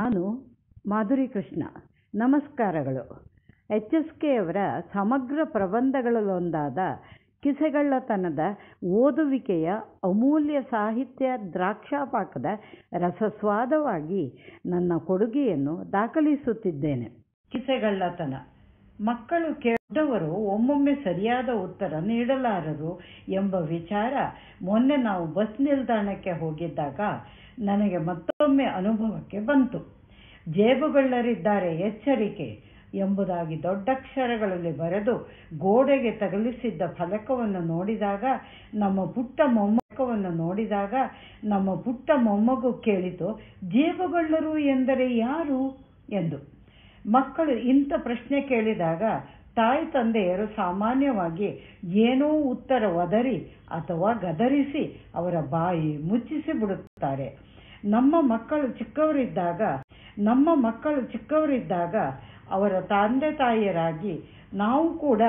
ನಾನು ಮಾಧುರಿ ಕೃಷ್ಣ ನಮಸ್ಕಾರಗಳು H S K ಅವರ ಸಮಗ್ರ ಪ್ರಬಂಧಗಳಲ್ಲೊಂದಾದ ಕಿಸೆಗಳ್ಳತನದ ಓದುವಿಕೆಯ ಅಮೂಲ್ಯ ಸಾಹಿತ್ಯ ದ್ರಾಕ್ಷಾಪಾಕದ ರಸಸ್ವಾದವಾಗಿ ನನ್ನ ಕೊಡುಗೆಯನ್ನು ದಾಖಲಿಸುತ್ತಿದ್ದೇನೆ ಕಿಸೆಗಳ್ಳತನ ಮಕ್ಕಳು ಕೆಟ್ಟವರು ಒಮ್ಮೊಮ್ಮೆ ಸರಿಯಾದ ಉತ್ತರ ನೀಡಲಾರರು ಎಂಬ ವಿಚಾರ ಮೊನ್ನೆ ನಾವು ಬಸ್ ನಿಲ್ದಾಣಕ್ಕೆ ಹೋಗಿದ್ದಾಗ ನನಗೆ ಮತ್ತೊಮ್ಮೆ ಅನುಭವಕ್ಕೆ ಬಂತು ಜೇಬುಗಳ್ಳರಿದ್ದಾರೆ ಎಚ್ಚರಿಕೆ ಎಂಬುದಾಗಿ ದೊಡ್ಡಕ್ಷರಗಳಲ್ಲಿ ಬರೆದು ಗೋಡೆಗೆ ತಗಲಿಸಿದ್ದ ಫಲಕವನ್ನು ನೋಡಿದಾಗ ನಮ್ಮ ಪುಟ್ಟ ಮೊಮ್ಮಕ್ಕವನ್ನು ನೋಡಿದಾಗ ನಮ್ಮ ಪುಟ್ಟ ಮೊಮ್ಮಗು ಕೇಳಿತು ಜೇಬುಗಳ್ಳರು ಎಂದರೆ ಯಾರು ಎಂದು ಮಕ್ಕಳು ಇಂಥ ಪ್ರಶ್ನೆ ಕೇಳಿದಾಗ ತಾಯಿ ತಂದೆಯರು ಸಾಮಾನ್ಯವಾಗಿ ಏನೋ ಉತ್ತರ ಒದರಿ ಅಥವಾ ಗದರಿಸಿ ಅವರ ಬಾಯಿ ಮುಚ್ಚಿಸಿ ಬಿಡುತ್ತಾರೆ ನಮ್ಮ ಮಕ್ಕಳು ಚಿಕ್ಕವರಿದ್ದಾಗ ನಮ್ಮ ಮಕ್ಕಳು ಚಿಕ್ಕವರಿದ್ದಾಗ ಅವರ ತಂದೆ ತಾಯಿಯರಾಗಿ ನಾವು ಕೂಡ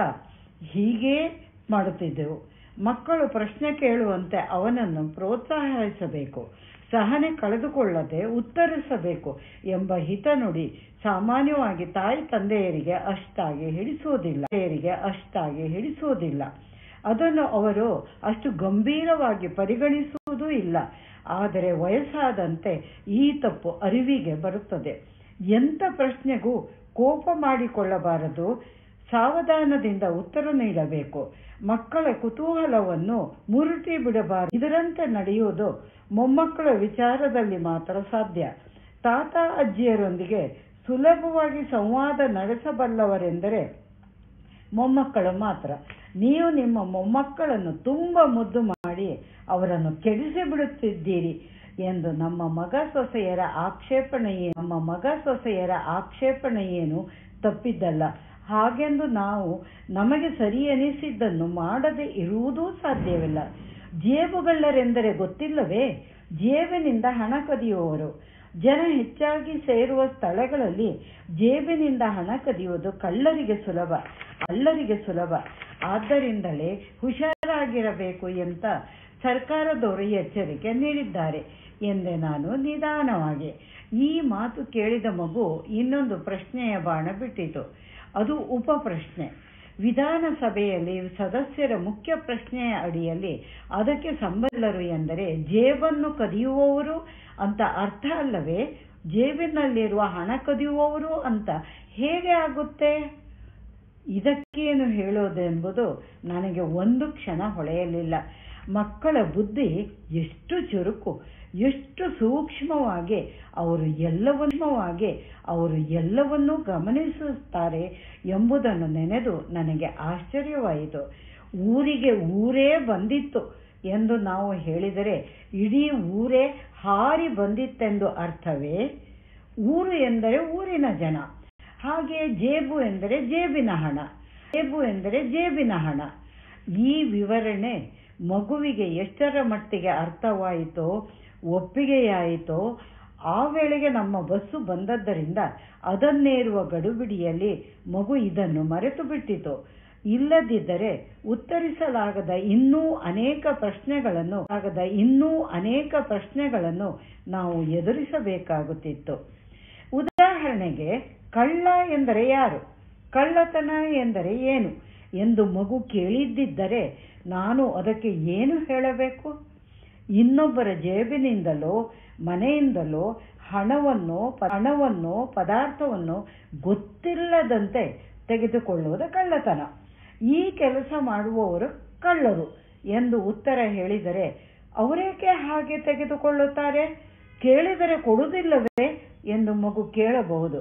ಹೀಗೇ ಮಾಡುತ್ತಿದ್ದೆವು ಮಕ್ಕಳು ಪ್ರಶ್ನೆ ಕೇಳುವಂತೆ ಅವನನ್ನು ಪ್ರೋತ್ಸಾಹಿಸಬೇಕು ಸಹನೆ ಕಳೆದುಕೊಳ್ಳದೆ ಉತ್ತರಿಸಬೇಕು ಎಂಬ ಹಿತನುಡಿ ಸಾಮಾನ್ಯವಾಗಿ ತಾಯಿ ತಂದೆಯರಿಗೆ ಅಷ್ಟಾಗಿ ಹಿಡಿಸುವುದಿಲ್ಲ ತಂದೆಯರಿಗೆ ಅಷ್ಟಾಗಿ ಹಿಡಿಸುವುದಿಲ್ಲ ಅದನ್ನು ಅವರು ಅಷ್ಟು ಗಂಭೀರವಾಗಿ ಪರಿಗಣಿಸುವುದೂ ಇಲ್ಲ ಆದರೆ ವಯಸ್ಸಾದಂತೆ ಈ ತಪ್ಪು ಅರಿವಿಗೆ ಬರುತ್ತದೆ ಎಂಥ ಪ್ರಶ್ನೆಗೂ ಕೋಪ ಮಾಡಿಕೊಳ್ಳಬಾರದು ಸಾವಧಾನದಿಂದ ಉತ್ತರ ನೀಡಬೇಕು ಮಕ್ಕಳ ಕುತೂಹಲವನ್ನು ಮುರುಟಿ ಬಿಡಬಾರದು ಇದರಂತೆ ನಡೆಯುವುದು ಮೊಮ್ಮಕ್ಕಳ ವಿಚಾರದಲ್ಲಿ ಮಾತ್ರ ಸಾಧ್ಯ ತಾತ ಅಜ್ಜಿಯರೊಂದಿಗೆ ಸುಲಭವಾಗಿ ಸಂವಾದ ನಡೆಸಬಲ್ಲವರೆಂದರೆ ಮೊಮ್ಮಕ್ಕಳು ಮಾತ್ರ ನೀವು ನಿಮ್ಮ ಮೊಮ್ಮಕ್ಕಳನ್ನು ತುಂಬ ಮುದ್ದು ಮಾಡಿ ಅವರನ್ನು ಕೆಡಿಸಿ ಬಿಡುತ್ತಿದ್ದೀರಿ ಎಂದು ನಮ್ಮ ಮಗ ಸೊಸೆಯರ ಆಕ್ಷೇಪಣೆ ನಮ್ಮ ಮಗ ಸೊಸೆಯರ ಆಕ್ಷೇಪಣೆ ಏನು ತಪ್ಪಿದ್ದಲ್ಲ ಹಾಗೆಂದು ನಾವು ನಮಗೆ ಸರಿ ಎನಿಸಿದ್ದನ್ನು ಮಾಡದೆ ಇರುವುದೂ ಸಾಧ್ಯವಿಲ್ಲ ಜೇಬುಗಳ್ಳರೆಂದರೆ ಗೊತ್ತಿಲ್ಲವೇ ಜೇಬಿನಿಂದ ಹಣ ಕದಿಯುವವರು ಜನ ಹೆಚ್ಚಾಗಿ ಸೇರುವ ಸ್ಥಳಗಳಲ್ಲಿ ಜೇಬಿನಿಂದ ಹಣ ಕದಿಯುವುದು ಕಳ್ಳರಿಗೆ ಸುಲಭ ಕಳ್ಳರಿಗೆ ಸುಲಭ ಆದ್ದರಿಂದಲೇ ಹುಷಾರಾಗಿರಬೇಕು ಅಂತ ಸರ್ಕಾರದವರು ಎಚ್ಚರಿಕೆ ನೀಡಿದ್ದಾರೆ ಎಂದೆ ನಾನು ನಿಧಾನವಾಗಿ ಈ ಮಾತು ಕೇಳಿದ ಮಗು ಇನ್ನೊಂದು ಪ್ರಶ್ನೆಯ ಬಾಣ ಬಿಟ್ಟಿತು ಅದು ಉಪ ಪ್ರಶ್ನೆ ವಿಧಾನಸಭೆಯಲ್ಲಿ ಸದಸ್ಯರ ಮುಖ್ಯ ಪ್ರಶ್ನೆಯ ಅಡಿಯಲ್ಲಿ ಅದಕ್ಕೆ ಸಂಬಂಧರು ಎಂದರೆ ಜೇಬನ್ನು ಕದಿಯುವವರು ಅಂತ ಅರ್ಥ ಅಲ್ಲವೇ ಜೇಬಿನಲ್ಲಿರುವ ಹಣ ಕದಿಯುವವರು ಅಂತ ಹೇಗೆ ಆಗುತ್ತೆ ಇದಕ್ಕೇನು ಹೇಳೋದೆಂಬುದು ನನಗೆ ಒಂದು ಕ್ಷಣ ಹೊಳೆಯಲಿಲ್ಲ ಮಕ್ಕಳ ಬುದ್ಧಿ ಎಷ್ಟು ಚುರುಕು ಎಷ್ಟು ಸೂಕ್ಷ್ಮವಾಗಿ ಅವರು ಎಲ್ಲವನ್ನವಾಗಿ ಅವರು ಎಲ್ಲವನ್ನೂ ಗಮನಿಸುತ್ತಾರೆ ಎಂಬುದನ್ನು ನೆನೆದು ನನಗೆ ಆಶ್ಚರ್ಯವಾಯಿತು ಊರಿಗೆ ಊರೇ ಬಂದಿತ್ತು ಎಂದು ನಾವು ಹೇಳಿದರೆ ಇಡೀ ಊರೇ ಹಾರಿ ಬಂದಿತ್ತೆಂದು ಅರ್ಥವೇ ಊರು ಎಂದರೆ ಊರಿನ ಜನ ಹಾಗೆ ಜೇಬು ಎಂದರೆ ಜೇಬಿನ ಹಣ ಜೇಬು ಎಂದರೆ ಜೇಬಿನ ಹಣ ಈ ವಿವರಣೆ ಮಗುವಿಗೆ ಎಷ್ಟರ ಮಟ್ಟಿಗೆ ಅರ್ಥವಾಯಿತೋ ಒಪ್ಪಿಗೆಯಾಯಿತೋ ಆ ವೇಳೆಗೆ ನಮ್ಮ ಬಸ್ಸು ಬಂದದ್ದರಿಂದ ಅದನ್ನೇರುವ ಗಡುಬಿಡಿಯಲ್ಲಿ ಮಗು ಇದನ್ನು ಮರೆತು ಬಿಟ್ಟಿತು ಇಲ್ಲದಿದ್ದರೆ ಉತ್ತರಿಸಲಾಗದ ಇನ್ನೂ ಅನೇಕ ಪ್ರಶ್ನೆಗಳನ್ನು ಆಗದ ಇನ್ನೂ ಅನೇಕ ಪ್ರಶ್ನೆಗಳನ್ನು ನಾವು ಎದುರಿಸಬೇಕಾಗುತ್ತಿತ್ತು ಉದಾಹರಣೆಗೆ ಕಳ್ಳ ಎಂದರೆ ಯಾರು ಕಳ್ಳತನ ಎಂದರೆ ಏನು ಎಂದು ಮಗು ಕೇಳಿದ್ದಿದ್ದರೆ ನಾನು ಅದಕ್ಕೆ ಏನು ಹೇಳಬೇಕು ಇನ್ನೊಬ್ಬರ ಜೇಬಿನಿಂದಲೋ ಮನೆಯಿಂದಲೋ ಹಣವನ್ನು ಹಣವನ್ನು ಪದಾರ್ಥವನ್ನು ಗೊತ್ತಿಲ್ಲದಂತೆ ತೆಗೆದುಕೊಳ್ಳುವುದು ಕಳ್ಳತನ ಈ ಕೆಲಸ ಮಾಡುವವರು ಕಳ್ಳರು ಎಂದು ಉತ್ತರ ಹೇಳಿದರೆ ಅವರೇಕೆ ಹಾಗೆ ತೆಗೆದುಕೊಳ್ಳುತ್ತಾರೆ ಕೇಳಿದರೆ ಕೊಡುವುದಿಲ್ಲವೇ ಎಂದು ಮಗು ಕೇಳಬಹುದು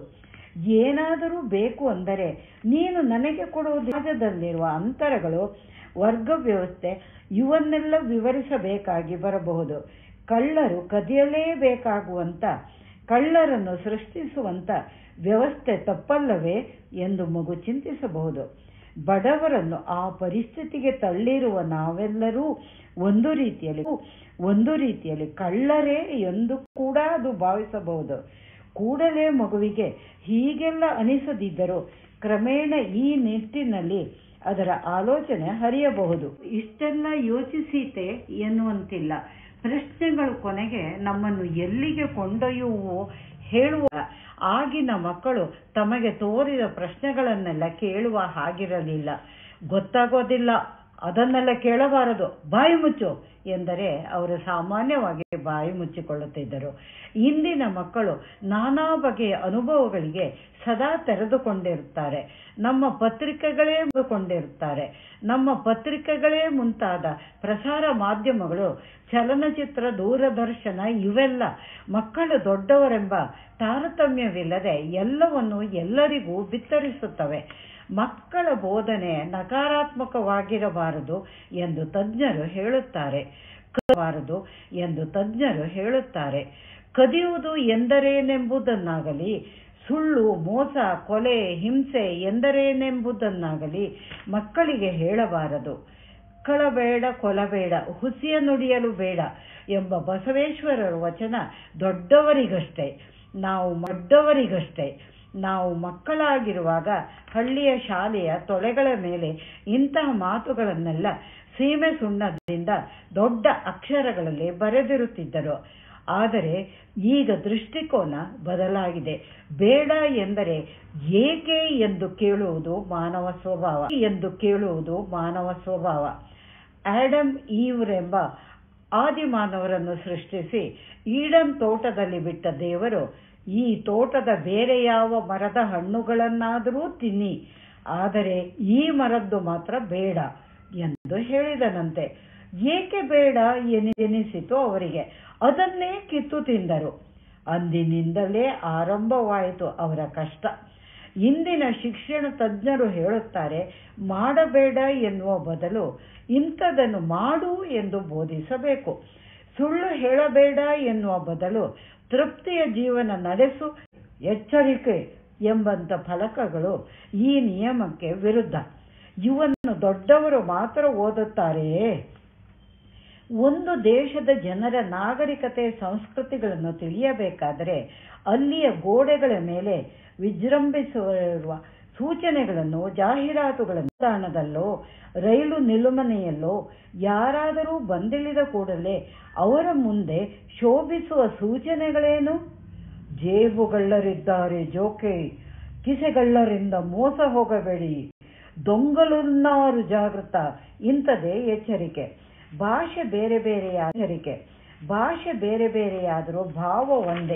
ಏನಾದರೂ ಬೇಕು ಅಂದರೆ ನೀನು ನನಗೆ ಕೊಡುವುದು ಸಮಾಜದಲ್ಲಿರುವ ಅಂತರಗಳು ವರ್ಗ ವ್ಯವಸ್ಥೆ ಇವನ್ನೆಲ್ಲ ವಿವರಿಸಬೇಕಾಗಿ ಬರಬಹುದು ಕಳ್ಳರು ಕದಿಯಲೇಬೇಕಾಗುವಂತ ಕಳ್ಳರನ್ನು ಸೃಷ್ಟಿಸುವಂತ ವ್ಯವಸ್ಥೆ ತಪ್ಪಲ್ಲವೇ ಎಂದು ಮಗು ಚಿಂತಿಸಬಹುದು ಬಡವರನ್ನು ಆ ಪರಿಸ್ಥಿತಿಗೆ ತಳ್ಳಿರುವ ನಾವೆಲ್ಲರೂ ಒಂದು ರೀತಿಯಲ್ಲಿ ಒಂದು ರೀತಿಯಲ್ಲಿ ಕಳ್ಳರೇ ಎಂದು ಕೂಡ ಅದು ಭಾವಿಸಬಹುದು ಕೂಡಲೇ ಮಗುವಿಗೆ ಹೀಗೆಲ್ಲ ಅನಿಸದಿದ್ದರೂ ಕ್ರಮೇಣ ಈ ನಿಟ್ಟಿನಲ್ಲಿ ಅದರ ಆಲೋಚನೆ ಹರಿಯಬಹುದು ಇಷ್ಟೆಲ್ಲ ಯೋಚಿಸೀತೆ ಎನ್ನುವಂತಿಲ್ಲ ಪ್ರಶ್ನೆಗಳು ಕೊನೆಗೆ ನಮ್ಮನ್ನು ಎಲ್ಲಿಗೆ ಕೊಂಡೊಯ್ಯುವೋ ಹೇಳುವ ಆಗಿನ ಮಕ್ಕಳು ತಮಗೆ ತೋರಿದ ಪ್ರಶ್ನೆಗಳನ್ನೆಲ್ಲ ಕೇಳುವ ಹಾಗಿರಲಿಲ್ಲ ಗೊತ್ತಾಗೋದಿಲ್ಲ ಅದನ್ನೆಲ್ಲ ಕೇಳಬಾರದು ಬಾಯಿ ಮುಚ್ಚು ಎಂದರೆ ಅವರು ಸಾಮಾನ್ಯವಾಗಿ ಬಾಯಿ ಮುಚ್ಚಿಕೊಳ್ಳುತ್ತಿದ್ದರು ಇಂದಿನ ಮಕ್ಕಳು ನಾನಾ ಬಗೆಯ ಅನುಭವಗಳಿಗೆ ಸದಾ ತೆರೆದುಕೊಂಡಿರುತ್ತಾರೆ ನಮ್ಮ ಪತ್ರಿಕೆಗಳೇ ಕೊಂಡಿರುತ್ತಾರೆ ನಮ್ಮ ಪತ್ರಿಕೆಗಳೇ ಮುಂತಾದ ಪ್ರಸಾರ ಮಾಧ್ಯಮಗಳು ಚಲನಚಿತ್ರ ದೂರದರ್ಶನ ಇವೆಲ್ಲ ಮಕ್ಕಳು ದೊಡ್ಡವರೆಂಬ ತಾರತಮ್ಯವಿಲ್ಲದೆ ಎಲ್ಲವನ್ನು ಎಲ್ಲರಿಗೂ ಬಿತ್ತರಿಸುತ್ತವೆ ಮಕ್ಕಳ ಬೋಧನೆ ನಕಾರಾತ್ಮಕವಾಗಿರಬಾರದು ಎಂದು ತಜ್ಞರು ಹೇಳುತ್ತಾರೆ ಬಾರದು ಎಂದು ತಜ್ಞರು ಹೇಳುತ್ತಾರೆ ಕದಿಯುವುದು ಎಂದರೇನೆಂಬುದನ್ನಾಗಲಿ ಸುಳ್ಳು ಮೋಸ ಕೊಲೆ ಹಿಂಸೆ ಎಂದರೇನೆಂಬುದನ್ನಾಗಲಿ ಮಕ್ಕಳಿಗೆ ಹೇಳಬಾರದು ಕಳಬೇಡ ಕೊಲಬೇಡ ಹುಸಿಯ ನುಡಿಯಲು ಬೇಡ ಎಂಬ ಬಸವೇಶ್ವರರ ವಚನ ದೊಡ್ಡವರಿಗಷ್ಟೇ ನಾವು ದೊಡ್ಡವರಿಗಷ್ಟೇ ನಾವು ಮಕ್ಕಳಾಗಿರುವಾಗ ಹಳ್ಳಿಯ ಶಾಲೆಯ ತೊಲೆಗಳ ಮೇಲೆ ಇಂತಹ ಮಾತುಗಳನ್ನೆಲ್ಲ ಸೀಮೆ ಸುಣ್ಣದಿಂದ ದೊಡ್ಡ ಅಕ್ಷರಗಳಲ್ಲಿ ಬರೆದಿರುತ್ತಿದ್ದರು ಆದರೆ ಈಗ ದೃಷ್ಟಿಕೋನ ಬದಲಾಗಿದೆ ಬೇಡ ಎಂದರೆ ಏಕೆ ಎಂದು ಕೇಳುವುದು ಮಾನವ ಸ್ವಭಾವ ಎಂದು ಕೇಳುವುದು ಮಾನವ ಸ್ವಭಾವ ಆಡಮ್ ಈವ್ರೆಂಬ ಆದಿಮಾನವರನ್ನು ಸೃಷ್ಟಿಸಿ ಈಡನ್ ತೋಟದಲ್ಲಿ ಬಿಟ್ಟ ದೇವರು ಈ ತೋಟದ ಬೇರೆ ಯಾವ ಮರದ ಹಣ್ಣುಗಳನ್ನಾದರೂ ತಿನ್ನಿ ಆದರೆ ಈ ಮರದ್ದು ಮಾತ್ರ ಬೇಡ ಎಂದು ಹೇಳಿದನಂತೆ ಏಕೆ ಬೇಡ ಎನಿಸಿತು ಅವರಿಗೆ ಅದನ್ನೇ ಕಿತ್ತು ತಿಂದರು ಅಂದಿನಿಂದಲೇ ಆರಂಭವಾಯಿತು ಅವರ ಕಷ್ಟ ಇಂದಿನ ಶಿಕ್ಷಣ ತಜ್ಞರು ಹೇಳುತ್ತಾರೆ ಮಾಡಬೇಡ ಎನ್ನುವ ಬದಲು ಇಂಥದನ್ನು ಮಾಡು ಎಂದು ಬೋಧಿಸಬೇಕು ಸುಳ್ಳು ಹೇಳಬೇಡ ಎನ್ನುವ ಬದಲು ತೃಪ್ತಿಯ ಜೀವನ ನಡೆಸು ಎಚ್ಚರಿಕೆ ಎಂಬಂತ ಫಲಕಗಳು ಈ ನಿಯಮಕ್ಕೆ ವಿರುದ್ಧ ಇವನ್ನು ದೊಡ್ಡವರು ಮಾತ್ರ ಓದುತ್ತಾರೆಯೇ ಒಂದು ದೇಶದ ಜನರ ನಾಗರಿಕತೆ ಸಂಸ್ಕೃತಿಗಳನ್ನು ತಿಳಿಯಬೇಕಾದರೆ ಅಲ್ಲಿಯ ಗೋಡೆಗಳ ಮೇಲೆ ವಿಜೃಂಭಿಸುವ ಸೂಚನೆಗಳನ್ನು ಜಾಹೀರಾತುಗಳನ್ನು ತಾಣದಲ್ಲೋ ರೈಲು ನಿಲುಮನೆಯಲ್ಲೋ ಯಾರಾದರೂ ಬಂದಿಳಿದ ಕೂಡಲೇ ಅವರ ಮುಂದೆ ಶೋಭಿಸುವ ಸೂಚನೆಗಳೇನು ಜೇಬುಗಳ್ಳರಿದ್ದಾರೆ ಜೋಕೆ ಕಿಸೆಗಳ್ಳರಿಂದ ಮೋಸ ಹೋಗಬೇಡಿ ದೊಂಗಲುನ್ನಾರು ಜಾಗೃತ ಇಂಥದೇ ಎಚ್ಚರಿಕೆ ಭಾಷೆ ಬೇರೆ ಬೇರೆಯ ಎಚ್ಚರಿಕೆ ಭಾಷೆ ಬೇರೆ ಬೇರೆಯಾದರೂ ಭಾವ ಒಂದೇ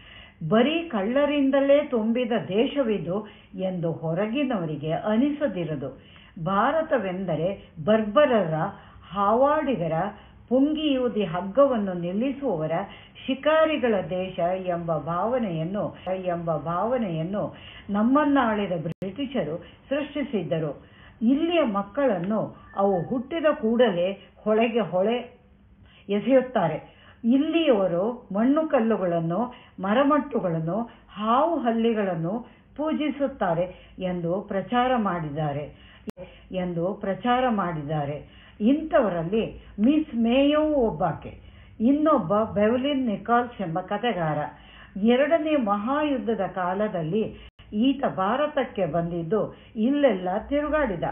ಬರೀ ಕಳ್ಳರಿಂದಲೇ ತುಂಬಿದ ದೇಶವಿದು ಎಂದು ಹೊರಗಿನವರಿಗೆ ಅನಿಸದಿರದು ಭಾರತವೆಂದರೆ ಬರ್ಬರರ ಹಾವಾಡಿಗರ ಪುಂಗಿಯೂದಿ ಹಗ್ಗವನ್ನು ನಿಲ್ಲಿಸುವವರ ಶಿಕಾರಿಗಳ ದೇಶ ಎಂಬ ಭಾವನೆಯನ್ನು ಎಂಬ ಭಾವನೆಯನ್ನು ನಮ್ಮನ್ನಾಳಿದ ಬ್ರಿಟಿಷರು ಸೃಷ್ಟಿಸಿದ್ದರು ಇಲ್ಲಿಯ ಮಕ್ಕಳನ್ನು ಅವು ಹುಟ್ಟಿದ ಕೂಡಲೇ ಹೊಳೆಗೆ ಹೊಳೆ ಎಸೆಯುತ್ತಾರೆ ಇಲ್ಲಿಯವರು ಮಣ್ಣು ಕಲ್ಲುಗಳನ್ನು ಮರಮಟ್ಟುಗಳನ್ನು ಹಾವು ಹಲ್ಲಿಗಳನ್ನು ಪೂಜಿಸುತ್ತಾರೆ ಎಂದು ಪ್ರಚಾರ ಮಾಡಿದ್ದಾರೆ ಎಂದು ಪ್ರಚಾರ ಮಾಡಿದ್ದಾರೆ ಇಂಥವರಲ್ಲಿ ಮಿಸ್ ಮೇಯೋ ಒಬ್ಬಾಕೆ ಇನ್ನೊಬ್ಬ ಬೆವಲಿನ್ ನಿಕಾಲ್ಸ್ ಎಂಬ ಕತೆಗಾರ ಎರಡನೇ ಮಹಾಯುದ್ಧದ ಕಾಲದಲ್ಲಿ ಈತ ಭಾರತಕ್ಕೆ ಬಂದಿದ್ದು ಇಲ್ಲೆಲ್ಲ ತಿರುಗಾಡಿದ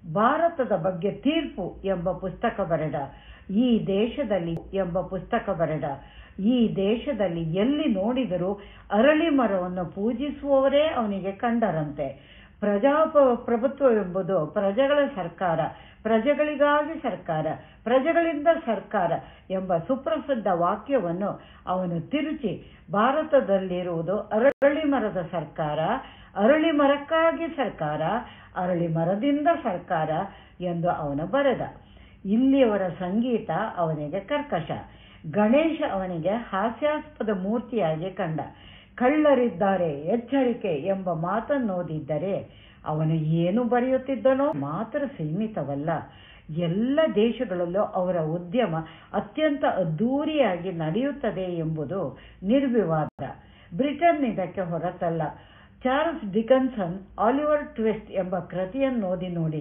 ಭಾರತದ ಬಗ್ಗೆ ತೀರ್ಪು ಎಂಬ ಪುಸ್ತಕ ಬರೆದ ಈ ದೇಶದಲ್ಲಿ ಎಂಬ ಪುಸ್ತಕ ಬರೆದ ಈ ದೇಶದಲ್ಲಿ ಎಲ್ಲಿ ನೋಡಿದರೂ ಅರಳಿ ಮರವನ್ನು ಪೂಜಿಸುವವರೇ ಅವನಿಗೆ ಕಂಡರಂತೆ ಪ್ರಜಾಪ ಪ್ರಭುತ್ವವೆಂಬುದು ಪ್ರಜೆಗಳ ಸರ್ಕಾರ ಪ್ರಜೆಗಳಿಗಾಗಿ ಸರ್ಕಾರ ಪ್ರಜೆಗಳಿಂದ ಸರ್ಕಾರ ಎಂಬ ಸುಪ್ರಸಿದ್ಧ ವಾಕ್ಯವನ್ನು ಅವನು ತಿರುಚಿ ಭಾರತದಲ್ಲಿರುವುದು ಅರಳಿ ಮರದ ಸರ್ಕಾರ ಅರಳಿ ಮರಕ್ಕಾಗಿ ಸರ್ಕಾರ ಅರಳಿ ಮರದಿಂದ ಸರ್ಕಾರ ಎಂದು ಅವನು ಬರೆದ ಇಲ್ಲಿಯವರ ಸಂಗೀತ ಅವನಿಗೆ ಕರ್ಕಶ ಗಣೇಶ ಅವನಿಗೆ ಹಾಸ್ಯಾಸ್ಪದ ಮೂರ್ತಿಯಾಗಿ ಕಂಡ ಕಳ್ಳರಿದ್ದಾರೆ ಎಚ್ಚರಿಕೆ ಎಂಬ ಮಾತನ್ನೋದಿದ್ದರೆ ಅವನು ಏನು ಬರೆಯುತ್ತಿದ್ದನೋ ಮಾತ್ರ ಸೀಮಿತವಲ್ಲ ಎಲ್ಲ ದೇಶಗಳಲ್ಲೂ ಅವರ ಉದ್ಯಮ ಅತ್ಯಂತ ಅದ್ಧೂರಿಯಾಗಿ ನಡೆಯುತ್ತದೆ ಎಂಬುದು ನಿರ್ವಿವಾದ ಬ್ರಿಟನ್ ಇದಕ್ಕೆ ಹೊರತಲ್ಲ ಚಾರ್ಲ್ಸ್ ಡಿಕನ್ಸನ್ ಆಲಿವರ್ ಟ್ವಿಸ್ಟ್ ಎಂಬ ಕೃತಿಯನ್ನು ಓದಿ ನೋಡಿ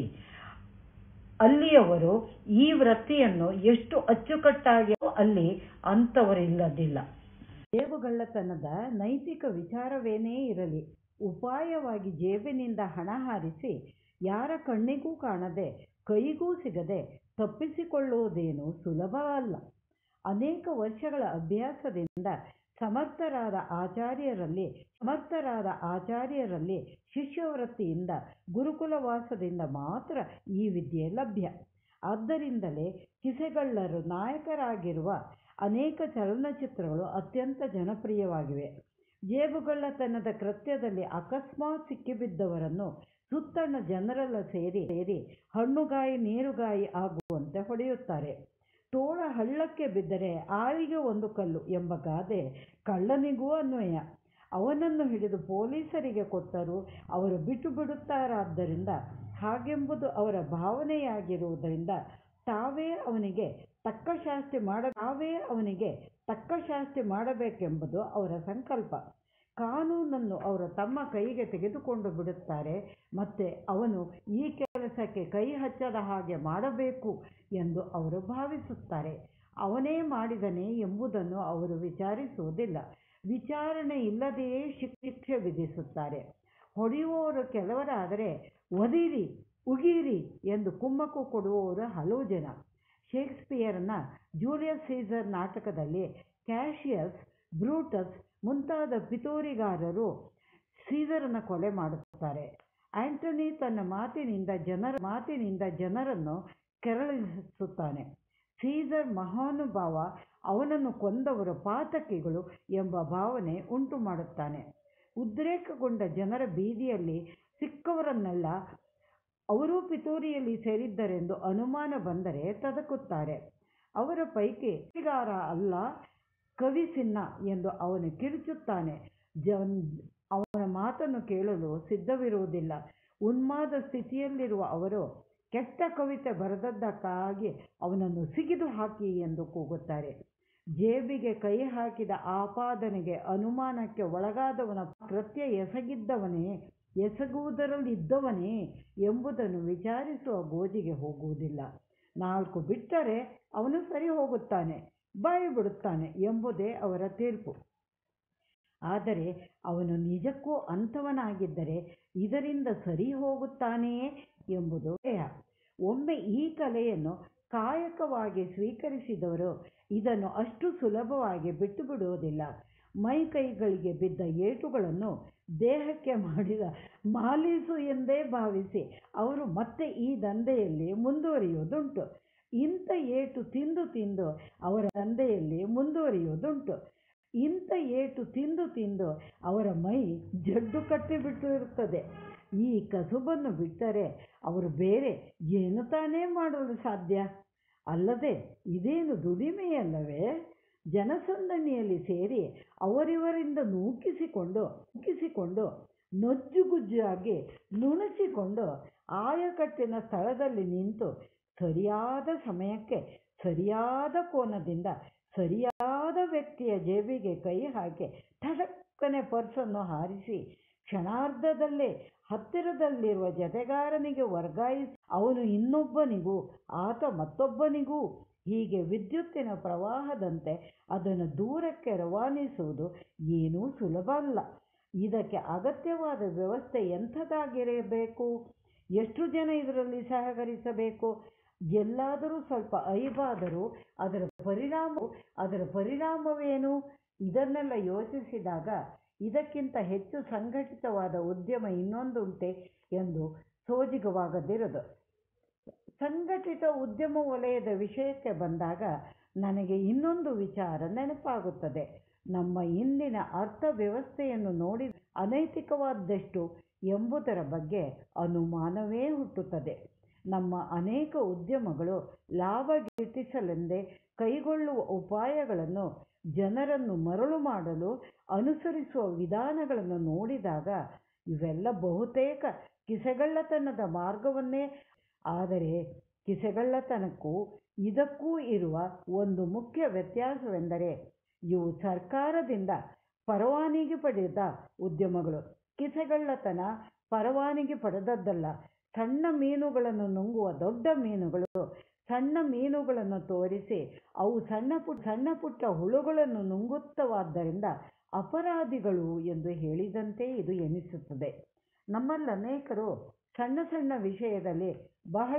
ಅಲ್ಲಿಯವರು ಈ ವೃತ್ತಿಯನ್ನು ಎಷ್ಟು ಅಚ್ಚುಕಟ್ಟಾಗಿ ಅಲ್ಲಿ ಅಂಥವರಿಲ್ಲದಿಲ್ಲ ಜೇಬುಗಳ್ಳತನದ ನೈತಿಕ ವಿಚಾರವೇನೇ ಇರಲಿ ಉಪಾಯವಾಗಿ ಜೇಬಿನಿಂದ ಹಣ ಹಾರಿಸಿ ಯಾರ ಕಣ್ಣಿಗೂ ಕಾಣದೆ ಕೈಗೂ ಸಿಗದೆ ತಪ್ಪಿಸಿಕೊಳ್ಳುವುದೇನು ಸುಲಭ ಅಲ್ಲ ಅನೇಕ ವರ್ಷಗಳ ಅಭ್ಯಾಸದಿಂದ ಸಮರ್ಥರಾದ ಆಚಾರ್ಯರಲ್ಲಿ ಸಮರ್ಥರಾದ ಆಚಾರ್ಯರಲ್ಲಿ ಶಿಷ್ಯವೃತ್ತಿಯಿಂದ ಗುರುಕುಲವಾಸದಿಂದ ಮಾತ್ರ ಈ ವಿದ್ಯೆ ಲಭ್ಯ ಆದ್ದರಿಂದಲೇ ಕಿಸೆಗಳ್ಳರು ನಾಯಕರಾಗಿರುವ ಅನೇಕ ಚಲನಚಿತ್ರಗಳು ಅತ್ಯಂತ ಜನಪ್ರಿಯವಾಗಿವೆ ಜೇಬುಗಳ್ಳತನದ ಕೃತ್ಯದಲ್ಲಿ ಅಕಸ್ಮಾತ್ ಸಿಕ್ಕಿಬಿದ್ದವರನ್ನು ಸುತ್ತಣ ಜನರೆಲ್ಲ ಸೇರಿ ಸೇರಿ ಹಣ್ಣುಗಾಯಿ ನೀರುಗಾಯಿ ಆಗುವಂತೆ ಹೊಡೆಯುತ್ತಾರೆ ತೋಳ ಹಳ್ಳಕ್ಕೆ ಬಿದ್ದರೆ ಆಳಿಗೆ ಒಂದು ಕಲ್ಲು ಎಂಬ ಗಾದೆ ಕಳ್ಳನಿಗೂ ಅನ್ವಯ ಅವನನ್ನು ಹಿಡಿದು ಪೊಲೀಸರಿಗೆ ಕೊಟ್ಟರೂ ಅವರು ಬಿಟ್ಟು ಬಿಡುತ್ತಾರಾದ್ದರಿಂದ ಹಾಗೆಂಬುದು ಅವರ ಭಾವನೆಯಾಗಿರುವುದರಿಂದ ತಾವೇ ಅವನಿಗೆ ತಕ್ಕ ಶಾಸ್ತಿ ಮಾಡ ತಾವೇ ಅವನಿಗೆ ತಕ್ಕ ಶಾಸ್ತಿ ಮಾಡಬೇಕೆಂಬುದು ಅವರ ಸಂಕಲ್ಪ ಕಾನೂನನ್ನು ಅವರು ತಮ್ಮ ಕೈಗೆ ತೆಗೆದುಕೊಂಡು ಬಿಡುತ್ತಾರೆ ಮತ್ತೆ ಅವನು ಈ ಕೆಲಸಕ್ಕೆ ಕೈ ಹಚ್ಚದ ಹಾಗೆ ಮಾಡಬೇಕು ಎಂದು ಅವರು ಭಾವಿಸುತ್ತಾರೆ ಅವನೇ ಮಾಡಿದನೇ ಎಂಬುದನ್ನು ಅವರು ವಿಚಾರಿಸುವುದಿಲ್ಲ ವಿಚಾರಣೆ ಇಲ್ಲದೆಯೇ ಶಿಕ್ಷೆ ವಿಧಿಸುತ್ತಾರೆ ಹೊಡೆಯುವವರು ಕೆಲವರಾದರೆ ಒದಿರಿ ಉಗಿರಿ ಎಂದು ಕುಮ್ಮಕ್ಕು ಕೊಡುವವರು ಹಲವು ಜನ ಶೇಕ್ಸ್ಪಿಯರ್ನ ಜೂಲಿಯಸ್ ಸೀಸರ್ ನಾಟಕದಲ್ಲಿ ಕ್ಯಾಶಿಯಸ್ ಬ್ರೂಟಸ್ ಮುಂತಾದ ಪಿತೂರಿಗಾರರು ಸೀಸರನ ಕೊಲೆ ಮಾಡುತ್ತಾರೆ ಆಂಟನಿ ತನ್ನ ಮಾತಿನಿಂದ ಜನರ ಮಾತಿನಿಂದ ಜನರನ್ನು ಕೆರಳಿಸುತ್ತಾನೆ ಸೀಸರ್ ಮಹಾನುಭಾವ ಅವನನ್ನು ಕೊಂದವರು ಪಾತಕಿಗಳು ಎಂಬ ಭಾವನೆ ಉಂಟು ಮಾಡುತ್ತಾನೆ ಉದ್ರೇಕಗೊಂಡ ಜನರ ಬೀದಿಯಲ್ಲಿ ಸಿಕ್ಕವರನ್ನೆಲ್ಲ ಅವರೂ ಪಿತೂರಿಯಲ್ಲಿ ಸೇರಿದ್ದರೆಂದು ಅನುಮಾನ ಬಂದರೆ ತದಕುತ್ತಾರೆ ಅವರ ಪೈಕಿ ಗಾರ ಅಲ್ಲ ಕವಿಸಿನ್ನ ಎಂದು ಅವನು ಕಿರುಚುತ್ತಾನೆ ಜನ್ ಅವನ ಮಾತನ್ನು ಕೇಳಲು ಸಿದ್ಧವಿರುವುದಿಲ್ಲ ಉನ್ಮಾದ ಸ್ಥಿತಿಯಲ್ಲಿರುವ ಅವರು ಕೆಟ್ಟ ಕವಿತೆ ಬರೆದದ್ದಕ್ಕಾಗಿ ಅವನನ್ನು ಸಿಗಿದು ಹಾಕಿ ಎಂದು ಕೂಗುತ್ತಾರೆ ಜೇಬಿಗೆ ಕೈ ಹಾಕಿದ ಆಪಾದನೆಗೆ ಅನುಮಾನಕ್ಕೆ ಒಳಗಾದವನ ಕೃತ್ಯ ಎಸಗಿದ್ದವನೇ ಎಸಗುವುದರಲ್ಲಿದ್ದವನೇ ಎಂಬುದನ್ನು ವಿಚಾರಿಸುವ ಗೋಜಿಗೆ ಹೋಗುವುದಿಲ್ಲ ನಾಲ್ಕು ಬಿಟ್ಟರೆ ಅವನು ಸರಿ ಹೋಗುತ್ತಾನೆ ಬಾಯಿ ಬಿಡುತ್ತಾನೆ ಎಂಬುದೇ ಅವರ ತೀರ್ಪು ಆದರೆ ಅವನು ನಿಜಕ್ಕೂ ಅಂಥವನಾಗಿದ್ದರೆ ಇದರಿಂದ ಸರಿ ಹೋಗುತ್ತಾನೆಯೇ ಎಂಬುದು ಭಯ ಒಮ್ಮೆ ಈ ಕಲೆಯನ್ನು ಕಾಯಕವಾಗಿ ಸ್ವೀಕರಿಸಿದವರು ಇದನ್ನು ಅಷ್ಟು ಸುಲಭವಾಗಿ ಬಿಟ್ಟು ಬಿಡುವುದಿಲ್ಲ ಮೈ ಕೈಗಳಿಗೆ ಬಿದ್ದ ಏಟುಗಳನ್ನು ದೇಹಕ್ಕೆ ಮಾಡಿದ ಮಾಲೀಸು ಎಂದೇ ಭಾವಿಸಿ ಅವರು ಮತ್ತೆ ಈ ದಂಧೆಯಲ್ಲಿ ಮುಂದುವರಿಯುವುದುಂಟು ಇಂಥ ಏಟು ತಿಂದು ತಿಂದು ಅವರ ದಂಧೆಯಲ್ಲಿ ಮುಂದುವರಿಯುವುದುಂಟು ಇಂಥ ಏಟು ತಿಂದು ತಿಂದು ಅವರ ಮೈ ಜಡ್ಡು ಕಟ್ಟಿಬಿಟ್ಟು ಇರುತ್ತದೆ ಈ ಕಸುಬನ್ನು ಬಿಟ್ಟರೆ ಅವರು ಬೇರೆ ಏನು ತಾನೇ ಮಾಡಲು ಸಾಧ್ಯ ಅಲ್ಲದೆ ಇದೇನು ದುಡಿಮೆಯಲ್ಲವೇ ಜನಸಂದಣಿಯಲ್ಲಿ ಸೇರಿ ಅವರಿವರಿಂದ ನೂಕಿಸಿಕೊಂಡು ನೂಕಿಸಿಕೊಂಡು ನೊಜ್ಜುಗುಜ್ಜಾಗಿ ನುಣುಚಿಕೊಂಡು ಆಯಕಟ್ಟಿನ ಸ್ಥಳದಲ್ಲಿ ನಿಂತು ಸರಿಯಾದ ಸಮಯಕ್ಕೆ ಸರಿಯಾದ ಕೋನದಿಂದ ಸರಿಯಾದ ವ್ಯಕ್ತಿಯ ಜೇಬಿಗೆ ಕೈ ಹಾಕಿ ಥಟಕ್ಕನೆ ಪರ್ಸನ್ನು ಹಾರಿಸಿ ಕ್ಷಣಾರ್ಧದಲ್ಲೇ ಹತ್ತಿರದಲ್ಲಿರುವ ಜತೆಗಾರನಿಗೆ ವರ್ಗಾಯಿಸಿ ಅವನು ಇನ್ನೊಬ್ಬನಿಗೂ ಆತ ಮತ್ತೊಬ್ಬನಿಗೂ ಹೀಗೆ ವಿದ್ಯುತ್ತಿನ ಪ್ರವಾಹದಂತೆ ಅದನ್ನು ದೂರಕ್ಕೆ ರವಾನಿಸುವುದು ಏನೂ ಸುಲಭ ಅಲ್ಲ ಇದಕ್ಕೆ ಅಗತ್ಯವಾದ ವ್ಯವಸ್ಥೆ ಎಂಥದಾಗಿರಬೇಕು ಎಷ್ಟು ಜನ ಇದರಲ್ಲಿ ಸಹಕರಿಸಬೇಕು ಎಲ್ಲಾದರೂ ಸ್ವಲ್ಪ ಐವಾದರೂ ಅದರ ಪರಿಣಾಮ ಅದರ ಪರಿಣಾಮವೇನು ಇದನ್ನೆಲ್ಲ ಯೋಚಿಸಿದಾಗ ಇದಕ್ಕಿಂತ ಹೆಚ್ಚು ಸಂಘಟಿತವಾದ ಉದ್ಯಮ ಇನ್ನೊಂದುಂಟೆ ಎಂದು ಸೋಜಿಗವಾಗದಿರದು ಸಂಘಟಿತ ಉದ್ಯಮ ವಲಯದ ವಿಷಯಕ್ಕೆ ಬಂದಾಗ ನನಗೆ ಇನ್ನೊಂದು ವಿಚಾರ ನೆನಪಾಗುತ್ತದೆ ನಮ್ಮ ಇಂದಿನ ಅರ್ಥವ್ಯವಸ್ಥೆಯನ್ನು ನೋಡಿ ಅನೈತಿಕವಾದಷ್ಟು ಎಂಬುದರ ಬಗ್ಗೆ ಅನುಮಾನವೇ ಹುಟ್ಟುತ್ತದೆ ನಮ್ಮ ಅನೇಕ ಉದ್ಯಮಗಳು ಲಾಭ ಗಿಟ್ಟಿಸಲೆಂದೇ ಕೈಗೊಳ್ಳುವ ಉಪಾಯಗಳನ್ನು ಜನರನ್ನು ಮರಳು ಮಾಡಲು ಅನುಸರಿಸುವ ವಿಧಾನಗಳನ್ನು ನೋಡಿದಾಗ ಇವೆಲ್ಲ ಬಹುತೇಕ ಕಿಸೆಗಳ್ಳತನದ ಮಾರ್ಗವನ್ನೇ ಆದರೆ ಕಿಸೆಗಳ್ಳತನಕ್ಕೂ ಇದಕ್ಕೂ ಇರುವ ಒಂದು ಮುಖ್ಯ ವ್ಯತ್ಯಾಸವೆಂದರೆ ಇವು ಸರ್ಕಾರದಿಂದ ಪರವಾನಗಿ ಪಡೆದ ಉದ್ಯಮಗಳು ಕಿಸೆಗಳ್ಳತನ ಪರವಾನಗಿ ಪಡೆದದ್ದಲ್ಲ ಸಣ್ಣ ಮೀನುಗಳನ್ನು ನುಂಗುವ ದೊಡ್ಡ ಮೀನುಗಳು ಸಣ್ಣ ಮೀನುಗಳನ್ನು ತೋರಿಸಿ ಅವು ಸಣ್ಣ ಪುಟ್ಟ ಸಣ್ಣ ಪುಟ್ಟ ಹುಳುಗಳನ್ನು ನುಂಗುತ್ತವಾದ್ದರಿಂದ ಅಪರಾಧಿಗಳು ಎಂದು ಹೇಳಿದಂತೆ ಇದು ಎನಿಸುತ್ತದೆ ನಮ್ಮಲ್ಲಿ ಅನೇಕರು ಸಣ್ಣ ಸಣ್ಣ ವಿಷಯದಲ್ಲಿ ಬಹಳ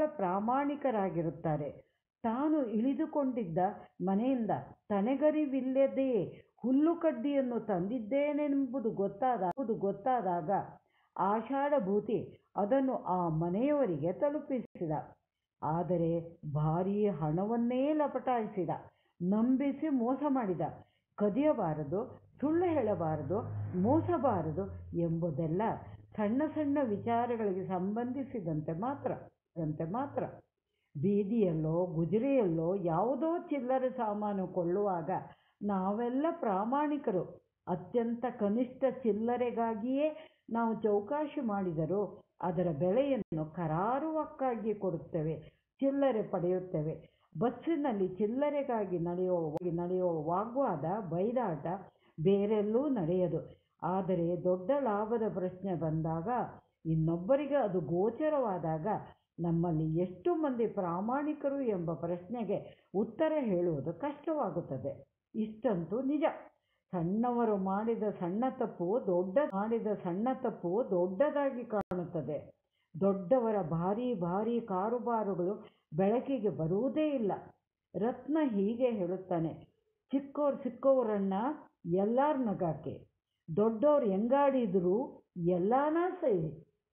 ಪ್ರಾಮಾಣಿಕರಾಗಿರುತ್ತಾರೆ ತಾನು ಇಳಿದುಕೊಂಡಿದ್ದ ಮನೆಯಿಂದ ತನೆಗರಿವಿಲ್ಲದೆಯೇ ಹುಲ್ಲು ಕಡ್ಡಿಯನ್ನು ತಂದಿದ್ದೇನೆಂಬುದು ಗೊತ್ತಾದ ಗೊತ್ತಾದಾಗ ಆಷಾಢಭೂತಿ ಅದನ್ನು ಆ ಮನೆಯವರಿಗೆ ತಲುಪಿಸಿದ ಆದರೆ ಭಾರೀ ಹಣವನ್ನೇ ಲಪಟಾಯಿಸಿದ ನಂಬಿಸಿ ಮೋಸ ಮಾಡಿದ ಕದಿಯಬಾರದು ಸುಳ್ಳು ಹೇಳಬಾರದು ಮೋಸಬಾರದು ಎಂಬುದೆಲ್ಲ ಸಣ್ಣ ಸಣ್ಣ ವಿಚಾರಗಳಿಗೆ ಸಂಬಂಧಿಸಿದಂತೆ ಮಾತ್ರ ದಂತೆ ಮಾತ್ರ ಬೀದಿಯಲ್ಲೋ ಗುಜರಿಯಲ್ಲೋ ಯಾವುದೋ ಚಿಲ್ಲರೆ ಸಾಮಾನು ಕೊಳ್ಳುವಾಗ ನಾವೆಲ್ಲ ಪ್ರಾಮಾಣಿಕರು ಅತ್ಯಂತ ಕನಿಷ್ಠ ಚಿಲ್ಲರೆಗಾಗಿಯೇ ನಾವು ಚೌಕಾಶಿ ಮಾಡಿದರೂ ಅದರ ಬೆಲೆಯನ್ನು ಕರಾರುವಕ್ಕಾಗಿ ಕೊಡುತ್ತೇವೆ ಚಿಲ್ಲರೆ ಪಡೆಯುತ್ತೇವೆ ಬಸ್ಸಿನಲ್ಲಿ ಚಿಲ್ಲರೆಗಾಗಿ ನಡೆಯುವ ನಡೆಯುವ ವಾಗ್ವಾದ ಬೈದಾಟ ಬೇರೆಲ್ಲೂ ನಡೆಯದು ಆದರೆ ದೊಡ್ಡ ಲಾಭದ ಪ್ರಶ್ನೆ ಬಂದಾಗ ಇನ್ನೊಬ್ಬರಿಗೆ ಅದು ಗೋಚರವಾದಾಗ ನಮ್ಮಲ್ಲಿ ಎಷ್ಟು ಮಂದಿ ಪ್ರಾಮಾಣಿಕರು ಎಂಬ ಪ್ರಶ್ನೆಗೆ ಉತ್ತರ ಹೇಳುವುದು ಕಷ್ಟವಾಗುತ್ತದೆ ಇಷ್ಟಂತೂ ನಿಜ ಸಣ್ಣವರು ಮಾಡಿದ ಸಣ್ಣ ತಪ್ಪು ದೊಡ್ಡ ಮಾಡಿದ ಸಣ್ಣ ತಪ್ಪು ದೊಡ್ಡದಾಗಿ ಕಾಣುತ್ತದೆ ದೊಡ್ಡವರ ಭಾರೀ ಭಾರೀ ಕಾರುಬಾರುಗಳು ಬೆಳಕಿಗೆ ಬರುವುದೇ ಇಲ್ಲ ರತ್ನ ಹೀಗೆ ಹೇಳುತ್ತಾನೆ ಚಿಕ್ಕವ್ರು ಸಿಕ್ಕವ್ರನ್ನ ಎಲ್ಲಾರ್ ನಗಾಕೆ ದೊಡ್ಡವ್ರು ಹೆಂಗಾಡಿದ್ರು ಎಲ್ಲಾನ ಸರಿ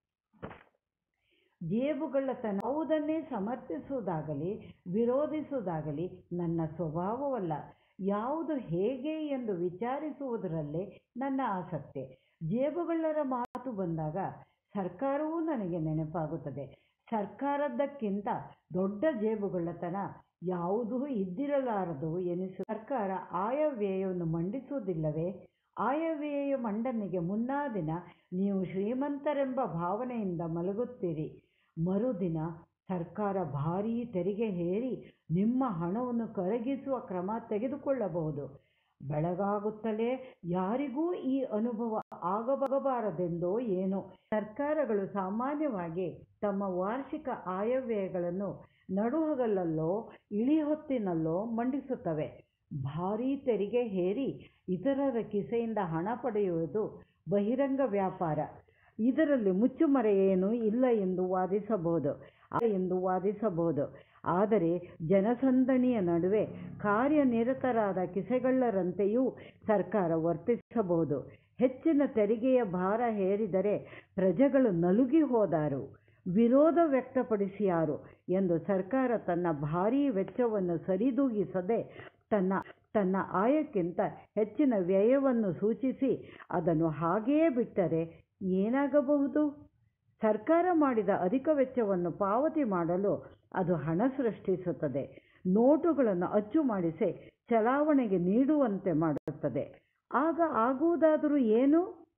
ಜೇಬುಗಳ್ಳತನ ಯಾವುದನ್ನೇ ಸಮರ್ಥಿಸುವುದಾಗಲಿ ವಿರೋಧಿಸುವುದಾಗಲಿ ನನ್ನ ಸ್ವಭಾವವಲ್ಲ ಯಾವುದು ಹೇಗೆ ಎಂದು ವಿಚಾರಿಸುವುದರಲ್ಲೇ ನನ್ನ ಆಸಕ್ತಿ ಜೇಬುಗಳ್ಳರ ಮಾತು ಬಂದಾಗ ಸರ್ಕಾರವೂ ನನಗೆ ನೆನಪಾಗುತ್ತದೆ ಸರ್ಕಾರದ್ದಕ್ಕಿಂತ ದೊಡ್ಡ ಜೇಬುಗಳ್ಳತನ ಯಾವುದೂ ಇದ್ದಿರಲಾರದು ಎನಿಸು ಸರ್ಕಾರ ಆಯವ್ಯಯವನ್ನು ಮಂಡಿಸುವುದಿಲ್ಲವೇ ಆಯವ್ಯಯ ಮಂಡನೆಗೆ ಮುನ್ನಾ ದಿನ ನೀವು ಶ್ರೀಮಂತರೆಂಬ ಭಾವನೆಯಿಂದ ಮಲಗುತ್ತೀರಿ ಮರುದಿನ ಸರ್ಕಾರ ಭಾರೀ ತೆರಿಗೆ ಹೇರಿ ನಿಮ್ಮ ಹಣವನ್ನು ಕರಗಿಸುವ ಕ್ರಮ ತೆಗೆದುಕೊಳ್ಳಬಹುದು ಬೆಳಗಾಗುತ್ತಲೇ ಯಾರಿಗೂ ಈ ಅನುಭವ ಆಗಬಾರದೆಂದೋ ಏನೋ ಸರ್ಕಾರಗಳು ಸಾಮಾನ್ಯವಾಗಿ ತಮ್ಮ ವಾರ್ಷಿಕ ಆಯವ್ಯಯಗಳನ್ನು ನಡುಹಗಲಲ್ಲೋ ಇಳಿಹೊತ್ತಿನಲ್ಲೋ ಮಂಡಿಸುತ್ತವೆ ಭಾರೀ ತೆರಿಗೆ ಹೇರಿ ಇತರರ ಕಿಸೆಯಿಂದ ಹಣ ಪಡೆಯುವುದು ಬಹಿರಂಗ ವ್ಯಾಪಾರ ಇದರಲ್ಲಿ ಮುಚ್ಚುಮರೆಯೇನೂ ಇಲ್ಲ ಎಂದು ವಾದಿಸಬಹುದು ಎಂದು ವಾದಿಸಬಹುದು ಆದರೆ ಜನಸಂದಣಿಯ ನಡುವೆ ಕಾರ್ಯನಿರತರಾದ ಕಿಸೆಗಳ್ಳರಂತೆಯೂ ಸರ್ಕಾರ ವರ್ತಿಸಬಹುದು ಹೆಚ್ಚಿನ ತೆರಿಗೆಯ ಭಾರ ಹೇರಿದರೆ ಪ್ರಜೆಗಳು ನಲುಗಿ ಹೋದಾರು ವಿರೋಧ ವ್ಯಕ್ತಪಡಿಸಿಯಾರು ಎಂದು ಸರ್ಕಾರ ತನ್ನ ಭಾರೀ ವೆಚ್ಚವನ್ನು ಸರಿದೂಗಿಸದೆ ತನ್ನ ತನ್ನ ಆಯಕ್ಕಿಂತ ಹೆಚ್ಚಿನ ವ್ಯಯವನ್ನು ಸೂಚಿಸಿ ಅದನ್ನು ಹಾಗೆಯೇ ಬಿಟ್ಟರೆ ಏನಾಗಬಹುದು ಸರ್ಕಾರ ಮಾಡಿದ ಅಧಿಕ ವೆಚ್ಚವನ್ನು ಪಾವತಿ ಮಾಡಲು ಅದು ಹಣ ಸೃಷ್ಟಿಸುತ್ತದೆ ನೋಟುಗಳನ್ನು ಅಚ್ಚು ಮಾಡಿಸಿ ಚಲಾವಣೆಗೆ ನೀಡುವಂತೆ ಮಾಡುತ್ತದೆ ಆಗ ಆಗುವುದಾದರೂ ಏನು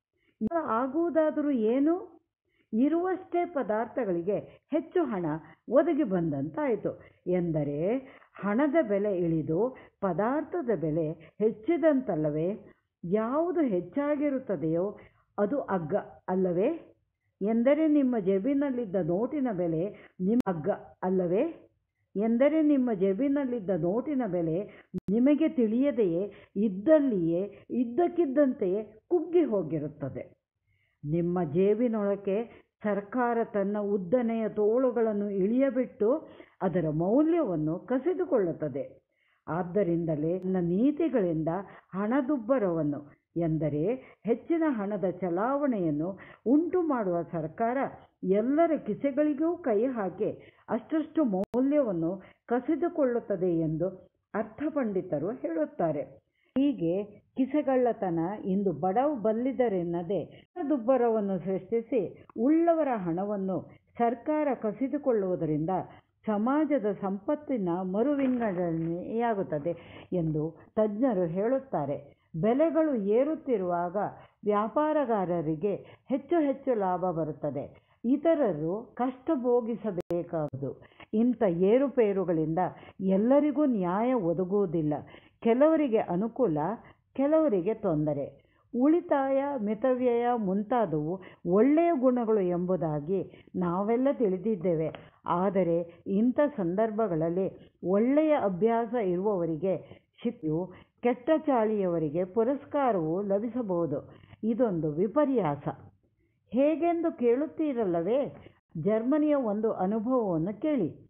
ಆಗುವುದಾದರೂ ಏನು ಇರುವಷ್ಟೇ ಪದಾರ್ಥಗಳಿಗೆ ಹೆಚ್ಚು ಹಣ ಒದಗಿ ಬಂದಂತಾಯಿತು ಎಂದರೆ ಹಣದ ಬೆಲೆ ಇಳಿದು ಪದಾರ್ಥದ ಬೆಲೆ ಹೆಚ್ಚಿದಂತಲ್ಲವೇ ಯಾವುದು ಹೆಚ್ಚಾಗಿರುತ್ತದೆಯೋ ಅದು ಅಗ್ಗ ಅಲ್ಲವೇ ಎಂದರೆ ನಿಮ್ಮ ಜೇಬಿನಲ್ಲಿದ್ದ ನೋಟಿನ ಬೆಲೆ ನಿಮ್ಮ ಅಗ್ಗ ಅಲ್ಲವೇ ಎಂದರೆ ನಿಮ್ಮ ಜೇಬಿನಲ್ಲಿದ್ದ ನೋಟಿನ ಬೆಲೆ ನಿಮಗೆ ತಿಳಿಯದೆಯೇ ಇದ್ದಲ್ಲಿಯೇ ಇದ್ದಕ್ಕಿದ್ದಂತೆಯೇ ಕುಗ್ಗಿ ಹೋಗಿರುತ್ತದೆ ನಿಮ್ಮ ಜೇಬಿನೊಳಕ್ಕೆ ಸರ್ಕಾರ ತನ್ನ ಉದ್ದನೆಯ ತೋಳುಗಳನ್ನು ಇಳಿಯಬಿಟ್ಟು ಅದರ ಮೌಲ್ಯವನ್ನು ಕಸಿದುಕೊಳ್ಳುತ್ತದೆ ಆದ್ದರಿಂದಲೇ ನನ್ನ ನೀತಿಗಳಿಂದ ಹಣದುಬ್ಬರವನ್ನು ಎಂದರೆ ಹೆಚ್ಚಿನ ಹಣದ ಚಲಾವಣೆಯನ್ನು ಉಂಟು ಮಾಡುವ ಸರ್ಕಾರ ಎಲ್ಲರ ಕಿಸೆಗಳಿಗೂ ಕೈ ಹಾಕಿ ಅಷ್ಟಷ್ಟು ಮೌಲ್ಯವನ್ನು ಕಸಿದುಕೊಳ್ಳುತ್ತದೆ ಎಂದು ಅರ್ಥಪಂಡಿತರು ಹೇಳುತ್ತಾರೆ ಹೀಗೆ ಕಿಸೆಗಳ್ಳತನ ಇಂದು ಬಡವು ಬಲ್ಲಿದರೆನ್ನದೆ ದುಬ್ಬರವನ್ನು ಸೃಷ್ಟಿಸಿ ಉಳ್ಳವರ ಹಣವನ್ನು ಸರ್ಕಾರ ಕಸಿದುಕೊಳ್ಳುವುದರಿಂದ ಸಮಾಜದ ಸಂಪತ್ತಿನ ಮರುವಿಂಗಡಣೆಯಾಗುತ್ತದೆ ಎಂದು ತಜ್ಞರು ಹೇಳುತ್ತಾರೆ ಬೆಲೆಗಳು ಏರುತ್ತಿರುವಾಗ ವ್ಯಾಪಾರಗಾರರಿಗೆ ಹೆಚ್ಚು ಹೆಚ್ಚು ಲಾಭ ಬರುತ್ತದೆ ಇತರರು ಕಷ್ಟ ಭೋಗಿಸಬೇಕಾಗುವುದು ಇಂಥ ಏರುಪೇರುಗಳಿಂದ ಎಲ್ಲರಿಗೂ ನ್ಯಾಯ ಒದಗುವುದಿಲ್ಲ ಕೆಲವರಿಗೆ ಅನುಕೂಲ ಕೆಲವರಿಗೆ ತೊಂದರೆ ಉಳಿತಾಯ ಮಿತವ್ಯಯ ಮುಂತಾದವು ಒಳ್ಳೆಯ ಗುಣಗಳು ಎಂಬುದಾಗಿ ನಾವೆಲ್ಲ ತಿಳಿದಿದ್ದೇವೆ ಆದರೆ ಇಂಥ ಸಂದರ್ಭಗಳಲ್ಲಿ ಒಳ್ಳೆಯ ಅಭ್ಯಾಸ ಇರುವವರಿಗೆ ಶಿಕ್ಷೆಯು ಕೆಟ್ಟ ಚಾಳಿಯವರಿಗೆ ಪುರಸ್ಕಾರವು ಲಭಿಸಬಹುದು ಇದೊಂದು ವಿಪರ್ಯಾಸ ಹೇಗೆಂದು ಕೇಳುತ್ತೀರಲ್ಲವೇ ಜರ್ಮನಿಯ ಒಂದು ಅನುಭವವನ್ನು ಕೇಳಿ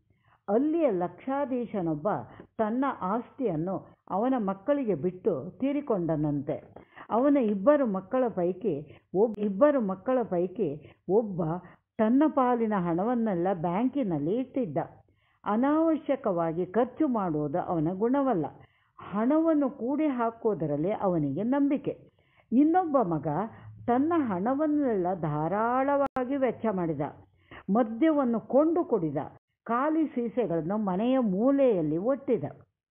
ಅಲ್ಲಿಯ ಲಕ್ಷಾಧೀಶನೊಬ್ಬ ತನ್ನ ಆಸ್ತಿಯನ್ನು ಅವನ ಮಕ್ಕಳಿಗೆ ಬಿಟ್ಟು ತೀರಿಕೊಂಡನಂತೆ ಅವನ ಇಬ್ಬರು ಮಕ್ಕಳ ಪೈಕಿ ಒಬ್ಬ ಇಬ್ಬರು ಮಕ್ಕಳ ಪೈಕಿ ಒಬ್ಬ ತನ್ನ ಪಾಲಿನ ಹಣವನ್ನೆಲ್ಲ ಬ್ಯಾಂಕಿನಲ್ಲಿ ಇಟ್ಟಿದ್ದ ಅನಾವಶ್ಯಕವಾಗಿ ಖರ್ಚು ಮಾಡುವುದು ಅವನ ಗುಣವಲ್ಲ ಹಣವನ್ನು ಕೂಡಿ ಹಾಕುವುದರಲ್ಲಿ ಅವನಿಗೆ ನಂಬಿಕೆ ಇನ್ನೊಬ್ಬ ಮಗ ತನ್ನ ಹಣವನ್ನೆಲ್ಲ ಧಾರಾಳವಾಗಿ ವೆಚ್ಚ ಮಾಡಿದ ಮದ್ಯವನ್ನು ಕೊಂಡು ಕುಡಿದ ಖಾಲಿ ಸೀಸೆಗಳನ್ನು ಮನೆಯ ಮೂಲೆಯಲ್ಲಿ ಒಟ್ಟಿದ